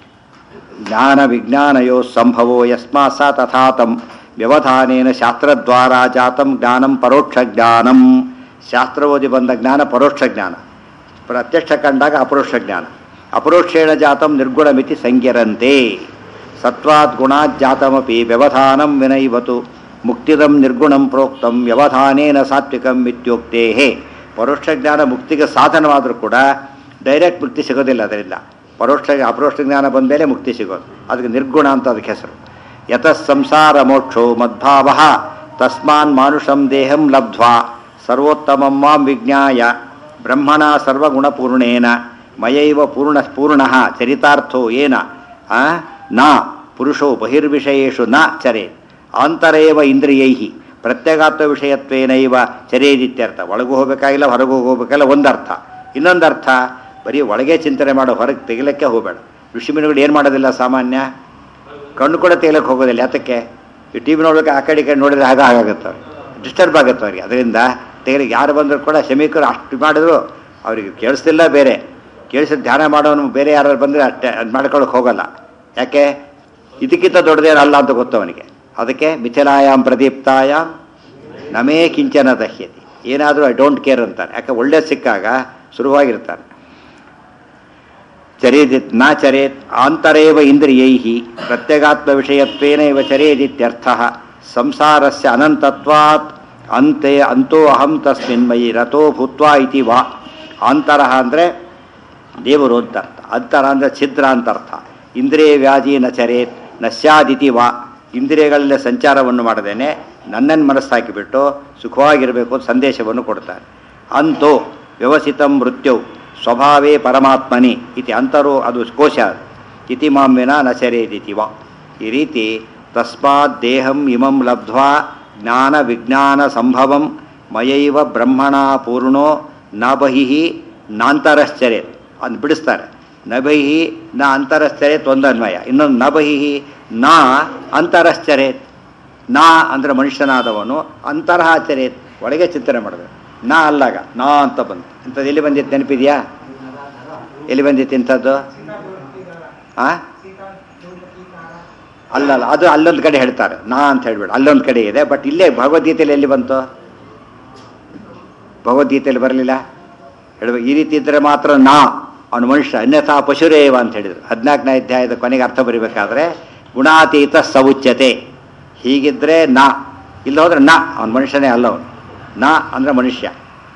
ಜ್ಞಾನ ವಿಜ್ಞಾನಯೋ ಸಂಭವೋ ಯಸ್ಮಾತ್ ಸ ತಥಾ ತಂ ವ್ಯವಧಾನೇನ ಶಾಸ್ತ್ರದ್ವಾರ ಜಾತಂ ಜ್ಞಾನಂ ಪರೋಕ್ಷ ಜ್ಞಾನಂ ಶಾಸ್ತ್ರ ಓದಿ ಬಂದ ಜ್ಞಾನ ಪರೋಕ್ಷ ಜ್ಞಾನ ಪ್ರತ್ಯಕ್ಷ ಕಂಡಾಗ ಅಪರೋಕ್ಷ ಜ್ಞಾನ ಅಪರೋಕ್ಷೇಣ ಜಾತಂ ನಿರ್ಗುಣಮಿತಿ ಸಂಗ್ಯರಂತೆ ಸತ್ವಾತ್ ಗುಣಾತ್ ಜಾತಮಪಿ ವ್ಯವಧಾನಂ ವಿನೈವತು ಮುಕ್ತಿದಂ ನಿರ್ಗುಣಂ ಪ್ರೋಕ್ತಂ ವ್ಯವಧಾನೇನ ಸಾತ್ವಿಕಂ ಇತ್ಯೋಕ್ತೇ ಪರೋಕ್ಷ ಜ್ಞಾನ ಮುಕ್ತಿಗೆ ಸಾಧನವಾದರೂ ಕೂಡ ಡೈರೆಕ್ಟ್ ಮುಕ್ತಿ ಸಿಗೋದಿಲ್ಲ ಅದರಿಂದ ಪರೋಕ್ಷ ಅಪರೋಕ್ಷ ಜ್ಞಾನ ಬಂದ ಮೇಲೆ ಮುಕ್ತಿ ಸಿಗೋದು ಅದಕ್ಕೆ ನಿರ್ಗುಣ ಅಂತ ಅದಕ್ಕೆ ಹೆಸರು ಯತಃ ಸಂಸಾರ ಮೋಕ್ಷೋ ಮದ್ಭಾವ ತಸ್ಮಾನ್ ಮಾನುಷಂ ದೇಹಂ ಲಬ್ಧ್ವಾ ಸರ್ವೋತ್ತಮಂ ಮಾಂ ವಿಜ್ಞಾಯ ಬ್ರಹ್ಮಣ ಸರ್ವಗುಣಪೂರ್ಣೇನ ಮಯೈವ ಪೂರ್ಣ ಪೂರ್ಣ ಚರಿತಾರ್ಥೋ ಏನ ಆ, ನ ಪುರುಷೋ ಬಹಿರ್ವಿಷಯೇಷು ನ ಚರೆ ಆಂತರೇವ ಇಂದ್ರಿಯೈ ಪ್ರತ್ಯಗಾತ್ಮ ವಿಷಯತ್ವೇನೈವ ಚರೇದಿತ್ಯರ್ಥ ಒಳಗೂ ಹೋಗಬೇಕಾಗಿಲ್ಲ ಹೊರಗೂ ಹೋಗಬೇಕಲ್ಲ ಒಂದರ್ಥ ಇನ್ನೊಂದರ್ಥ ಬರೀ ಒಳಗೆ ಚಿಂತನೆ ಮಾಡೋ ಹೊರಗೆ ತೆಗಿಲಿಕ್ಕೆ ಹೋಗಬೇಡ ಋಷಿಮುನಿಗಳು ಏನು ಮಾಡೋದಿಲ್ಲ ಸಾಮಾನ್ಯ ಕಣ್ಣು ಕೂಡ ತೆಗಿಲಕ್ಕೆ ಹೋಗೋದಿಲ್ಲ ಯಾತಕ್ಕೆ ಈ ಟಿ ವಿ ನೋಡ್ಬೇಕು ಆ ಕಡೆ ಈ ಕಡೆ ನೋಡಿದ್ರೆ ಆಗ ಆಗುತ್ತೆ ಅವ್ರಿಗೆ ಡಿಸ್ಟರ್ಬ್ ಆಗುತ್ತೆ ಅವ್ರಿಗೆ ಅದರಿಂದ ತೆಗಿಲಿಕ್ಕೆ ಯಾರು ಬಂದರೂ ಕೂಡ ಶಮೀಕರು ಅಷ್ಟು ಮಾಡಿದ್ರು ಅವ್ರಿಗೆ ಕೇಳಿಸ್ತಿಲ್ಲ ಬೇರೆ ಕೇಳಿಸಿದ ಧ್ಯಾನ ಮಾಡೋನು ಬೇರೆ ಯಾರು ಬಂದರೆ ಅಷ್ಟೇ ಅದು ಮಾಡ್ಕೊಳಕ್ಕೆ ಹೋಗಲ್ಲ ಯಾಕೆ ಇದಕ್ಕಿಂತ ದೊಡ್ಡದೇನಲ್ಲ ಅಂತ ಗೊತ್ತು ಅವನಿಗೆ ಅದಕ್ಕೆ ಮಿಥಿಲಾಯಾಮ್ ಪ್ರದೀಪ್ತಾಯಾಮ್ ನಮೇ ಕಿಂಚನ ದಹ್ಯತಿ ಏನಾದರೂ ಐ ಡೋಂಟ್ ಕೇರ್ ಅಂತಾರೆ ಯಾಕೆ ಒಳ್ಳೆ ಸಿಕ್ಕಾಗ ಶುರುವಾಗಿರ್ತಾರೆ ಚರೇದಿತ್ ನ ಚರೇತ್ ಆಂತರೇವ ಇಂದ್ರಿಯೈ ಪ್ರತ್ಯಗಾತ್ಮ ವಿಷಯತ್ವೇನ ಇವ ಚರೇದಿತ್ಯರ್ಥ ಸಂಸಾರಸ್ಯ ಅನಂತತ್ವಾತ್ ಅಂತೆ ಅಂತೋ ಅಹಂ ತಸ್ಮಿನ್ ಮಯಿ ರಥೋ ಭೂತ್ವಾ ಇತಿ ವಾ ಆಂತರಃ ಅಂದರೆ ದೇವರು ಅಂತ ಅರ್ಥ ಅಂತರ ಅಂದರೆ ಛಿದ್ರ ಅಂತ ಅರ್ಥ ಇಂದ್ರಿಯ ವ್ಯಾಧಿ ನ ಚರೇತ್ ನ ಸ್ಯಾದಿತಿ ವಾ ಇಂದ್ರಿಯಗಳಲ್ಲೇ ಸಂಚಾರವನ್ನು ಮಾಡದೇನೆ ನನ್ನನ್ನು ಮನಸ್ಸು ಹಾಕಿಬಿಟ್ಟು ಸುಖವಾಗಿರಬೇಕು ಅಂತ ಸಂದೇಶವನ್ನು ಕೊಡ್ತಾರೆ ಅಂತೋ ವ್ಯವಸಿತಂ ಮೃತ್ಯು ಸ್ವಭಾವೇ ಪರಮಾತ್ಮನಿ ಇತಿ ಅಂತರೋ ಅದು ಕೋಶ ಇತಿ ಮಾಮ್ಯನ ನ ಚರೇದಿತಿ ವಾ ಈ ರೀತಿ ತಸ್ಮಾತ್ ದೇಹಂ ಇಮಂ ಲಬ್ಧ್ವಾ ಜ್ಞಾನ ವಿಜ್ಞಾನ ಸಂಭವಂ ಮಯೈವ ಬ್ರಹ್ಮಣ ಪೂರ್ಣೋ ನ ಬಹಿಃ ನಾಂತರಶ್ಚರ್ಯತ್ ಅಂತ ಬಿಡಿಸ್ತಾರೆ ನ ಬಹಿಃ ನ ಅಂತರಶ್ಚರ್ಯತ್ ಒಂದು ಅನ್ವಯ ಇನ್ನೊಂದು ನ ಬಹಿಃ ನ ಅಂತರಶ್ಚರ್ಯತ್ ನಾ ಅಂದರೆ ಮನುಷ್ಯನಾದವನು ಅಂತರಹಾಚರ್ಯತ್ ಒಳಗೆ ಚಿಂತನೆ ಮಾಡಬೇಕು ನಾ ಅಲ್ಲಾಗ ನಾ ಅಂತ ಬಂತು ಇಂಥದ್ದು ಎಲ್ಲಿ ಬಂದಿತ್ತು ನೆನಪಿದೆಯಾ ಎಲ್ಲಿ ಬಂದಿತ್ತು ಇಂಥದ್ದು ಆ ಅಲ್ಲಲ್ಲ ಅದು ಅಲ್ಲೊಂದು ಕಡೆ ಹೇಳ್ತಾರೆ ನಾ ಅಂತ ಹೇಳ್ಬೇಡ ಅಲ್ಲೊಂದು ಕಡೆ ಇದೆ ಬಟ್ ಇಲ್ಲೇ ಭಗವದ್ಗೀತೆಯಲ್ಲಿ ಎಲ್ಲಿ ಬಂತು ಭಗವದ್ಗೀತೆಯಲ್ಲಿ ಬರಲಿಲ್ಲ ಹೇಳ್ಬೇಕು ಈ ರೀತಿ ಇದ್ದರೆ ಮಾತ್ರ ನಾ ಅವನು ಮನುಷ್ಯ ಅನ್ಯಥಾ ಪಶುರೇವ ಅಂತ ಹೇಳಿದ್ರು ಹದಿನಾಲ್ಕನೇ ಅಧ್ಯಾಯದ ಕೊನೆಗೆ ಅರ್ಥ ಬರಿಬೇಕಾದ್ರೆ ಗುಣಾತೀತ ಸವುಚ್ಯತೆ ಹೀಗಿದ್ರೆ ನಾ ಇಲ್ಲಿ ಹೋದ್ರೆ ನಾ ಅವನು ಮನುಷ್ಯನೇ ಅಲ್ಲ ಅವನು ನಾ ಅಂದರೆ ಮನುಷ್ಯ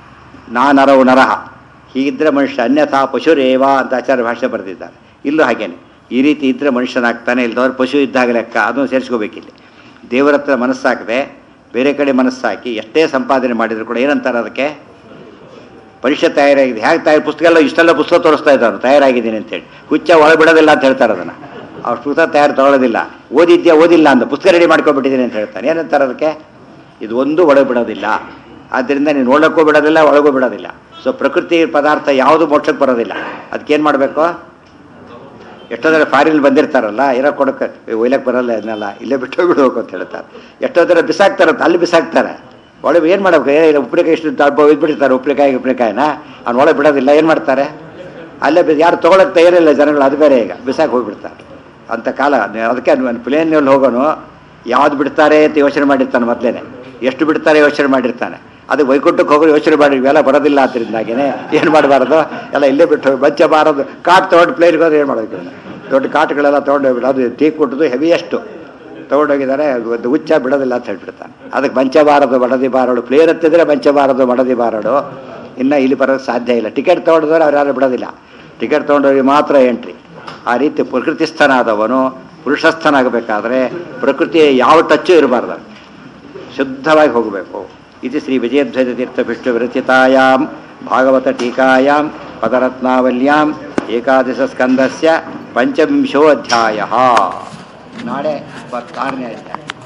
ನಾ ನರವು ನರಹ ಹೀಗಿದ್ರೆ ಮನುಷ್ಯ ಅನ್ಯಥಾ ಪಶುರೇವ ಅಂತ ಆಚಾರ್ಯ ಭಾಷೆ ಬರೆದಿದ್ದಾರೆ ಇಲ್ಲೂ ಹಾಗೇನೆ ಈ ರೀತಿ ಇದ್ರೆ ಮನುಷ್ಯನಾಗ್ತಾನೆ ಇಲ್ದವ್ರು ಪಶು ಇದ್ದಾಗ ಲೆಕ್ಕ ಅದನ್ನು ಸೇರಿಸ್ಕೋಬೇಕಿಲ್ಲಿ ದೇವರ ಹತ್ರ ಮನಸ್ಸಾಕದೆ ಬೇರೆ ಕಡೆ ಮನಸ್ಸಾಕಿ ಎಷ್ಟೇ ಸಂಪಾದನೆ ಮಾಡಿದ್ರು ಕೂಡ ಏನಂತಾರೆ ಅದಕ್ಕೆ ಪರೀಕ್ಷೆ ತಯಾರಾಗಿದೆ ಹೇಗೆ ತಯಾರು ಪುಸ್ತಕ ಎಲ್ಲ ಇಷ್ಟೆಲ್ಲ ಪುಸ್ತಕ ತೋರಿಸ್ತಾ ಇದ್ದಾರೆ ತಯಾರಾಗಿದ್ದೀನಿ ಅಂತೇಳಿ ಹುಚ್ಚ ಒಳಗೆ ಬಿಡೋದಿಲ್ಲ ಅಂತ ಹೇಳ್ತಾರೆ ಅದನ್ನು ಅವ್ರು ಪುಸ್ತಕ ತಯಾರು ತಗೊಳ್ಳೋದಿಲ್ಲ ಓದಿದ್ಯಾ ಓದಿಲ್ಲ ಅಂತ ಪುಸ್ತಕ ರೆಡಿ ಮಾಡ್ಕೊಬಿಟ್ಟಿದ್ದೀನಿ ಅಂತ ಹೇಳ್ತಾನೆ ಏನಂತಾರೆ ಅದಕ್ಕೆ ಇದು ಒಂದು ಒಳಗೆ ಬಿಡೋದಿಲ್ಲ ಆದ್ದರಿಂದ ನೀನು ನೋಡೋಕ್ಕೂ ಬಿಡೋದಿಲ್ಲ ಒಳಗೂ ಬಿಡೋದಿಲ್ಲ ಸೊ ಪ್ರಕೃತಿ ಪದಾರ್ಥ ಯಾವುದು ಮೋಕ್ಷಕ್ಕೆ ಬರೋದಿಲ್ಲ ಅದಕ್ಕೇನು ಮಾಡಬೇಕು ಎಷ್ಟೋ ಜನ ಫಾರಿನ್ ಬಂದಿರ್ತಾರಲ್ಲ ಇರೋ ಕೊಡಕ್ಕೆ ಒಯ್ಲಕ್ಕೆ ಬರಲ್ಲ ಇದನ್ನೆಲ್ಲ ಇಲ್ಲೇ ಬಿಟ್ಟು ಬಿಡ್ಬೇಕು ಅಂತ ಹೇಳ್ತಾರೆ ಎಷ್ಟೋ ಜನ ಬಿಸಾಕ್ತಾರಂತ ಅಲ್ಲಿ ಬಿಸಾಕ್ತಾರೆ ಒಳಗೆ ಏನು ಮಾಡ್ಬೇಕು ಏ ಇಲ್ಲ ಉಪ್ಪಿನಕಾಯಿ ಇಷ್ಟು ಡಬ್ಬ ಒಯ್ದ್ಬಿಟ್ಟಿರ್ತಾರೆ ಉಪ್ಪಿನಕಾಯಿ ಉಪ್ಪಿನಕಾಯಿನ ಅವ್ನು ಒಳಗೆ ಬಿಡೋದಿಲ್ಲ ಏನು ಮಾಡ್ತಾರೆ ಅಲ್ಲೇ ಬಿ ಯಾರು ತೊಗೊಳಕ್ಕೆ ತಯಾರಿಲ್ಲ ಜನಗಳು ಅದು ಬೇರೆ ಈಗ ಬಿಸಾಕಿ ಹೋಗ್ಬಿಡ್ತಾರೆ ಅಂಥ ಕಾಲ ಅದಕ್ಕೆ ಪ್ಲೇನಲ್ಲಿ ಹೋಗೋನು ಯಾವ್ದು ಬಿಡ್ತಾರೆ ಅಂತ ಯೋಚನೆ ಮಾಡಿರ್ತಾನೆ ಮೊದಲೇನೆ ಎಷ್ಟು ಬಿಡ್ತಾರೆ ಯೋಚನೆ ಮಾಡಿರ್ತಾನೆ ಅದು ವೈಕುಂಠಕ್ಕೆ ಹೋಗೋ ಯೋಚನೆ ಮಾಡಿ ಇವೆಲ್ಲ ಬರೋದಿಲ್ಲ ಅದರಿಂದಾಗೇನೆ ಏನು ಮಾಡಬಾರ್ದು ಎಲ್ಲ ಇಲ್ಲೇ ಬಿಟ್ಟು ಬಚ್ಚ ಬಾರದು ಕಾಟ್ ತೊಗೊಂಡು ಪ್ಲೇನ್ಗೆ ಹೋದ್ರೆ ಏನು ಮಾಡೋದು ದೊಡ್ಡ ಕಾಟ್ಗಳೆಲ್ಲ ತೊಗೊಂಡೋಗ್ಬಿಟ್ಟು ಅದು ಟೀ ಕೊಟ್ಟದು ಹೆವಿಯಷ್ಟು ತೊಗೊಂಡೋಗಿದ್ದಾರೆ ಒಂದು ಹುಚ್ಚ ಬಿಡೋದಿಲ್ಲ ಅಂತ ಹೇಳ್ಬಿಡ್ತಾನೆ ಅದಕ್ಕೆ ಮಂಚಬಾರದು ಬಡದಿ ಬಾರಡು ಪ್ಲೇಯರ್ ಹತ್ತಿದ್ರೆ ಮಂಚಬಾರದು ಬಡದಿ ಬಾರಡು ಇನ್ನು ಇಲ್ಲಿ ಬರೋಕ್ಕೆ ಸಾಧ್ಯ ಇಲ್ಲ ಟಿಕೆಟ್ ತೊಗೊಂಡಿದ್ರೆ ಅವ್ರು ಯಾರು ಬಿಡೋದಿಲ್ಲ ಟಿಕೆಟ್ ತೊಗೊಂಡವ್ರಿಗೆ ಮಾತ್ರ ಎಂಟ್ರಿ ಆ ರೀತಿ ಪ್ರಕೃತಿಸ್ಥನಾದವನು ಪುರುಷಸ್ಥನಾಗಬೇಕಾದ್ರೆ ಪ್ರಕೃತಿಯ ಯಾವ ಟಚ್ಚು ಇರಬಾರ್ದು ಶುದ್ಧವಾಗಿ ಹೋಗಬೇಕು ಇದು ಶ್ರೀ ವಿಜಯಧ್ವಜ ತೀರ್ಥ ವಿಷ್ಣು ವಿರಚಿತಾಯಾಮ್ ಭಾಗವತ ಟೀಕಾಯಾಂ ಪದರತ್ನಾವಲ್ಯಾಂ ಏಕಾದಶ ಸ್ಕಂದಸ್ಯ ಪಂಚವಿಂಶೋ ಅಧ್ಯಾಯ ನಾಳೆ ಇಪ್ಪತ್ತಾರನೇ ಅಧ್ಯಾಯ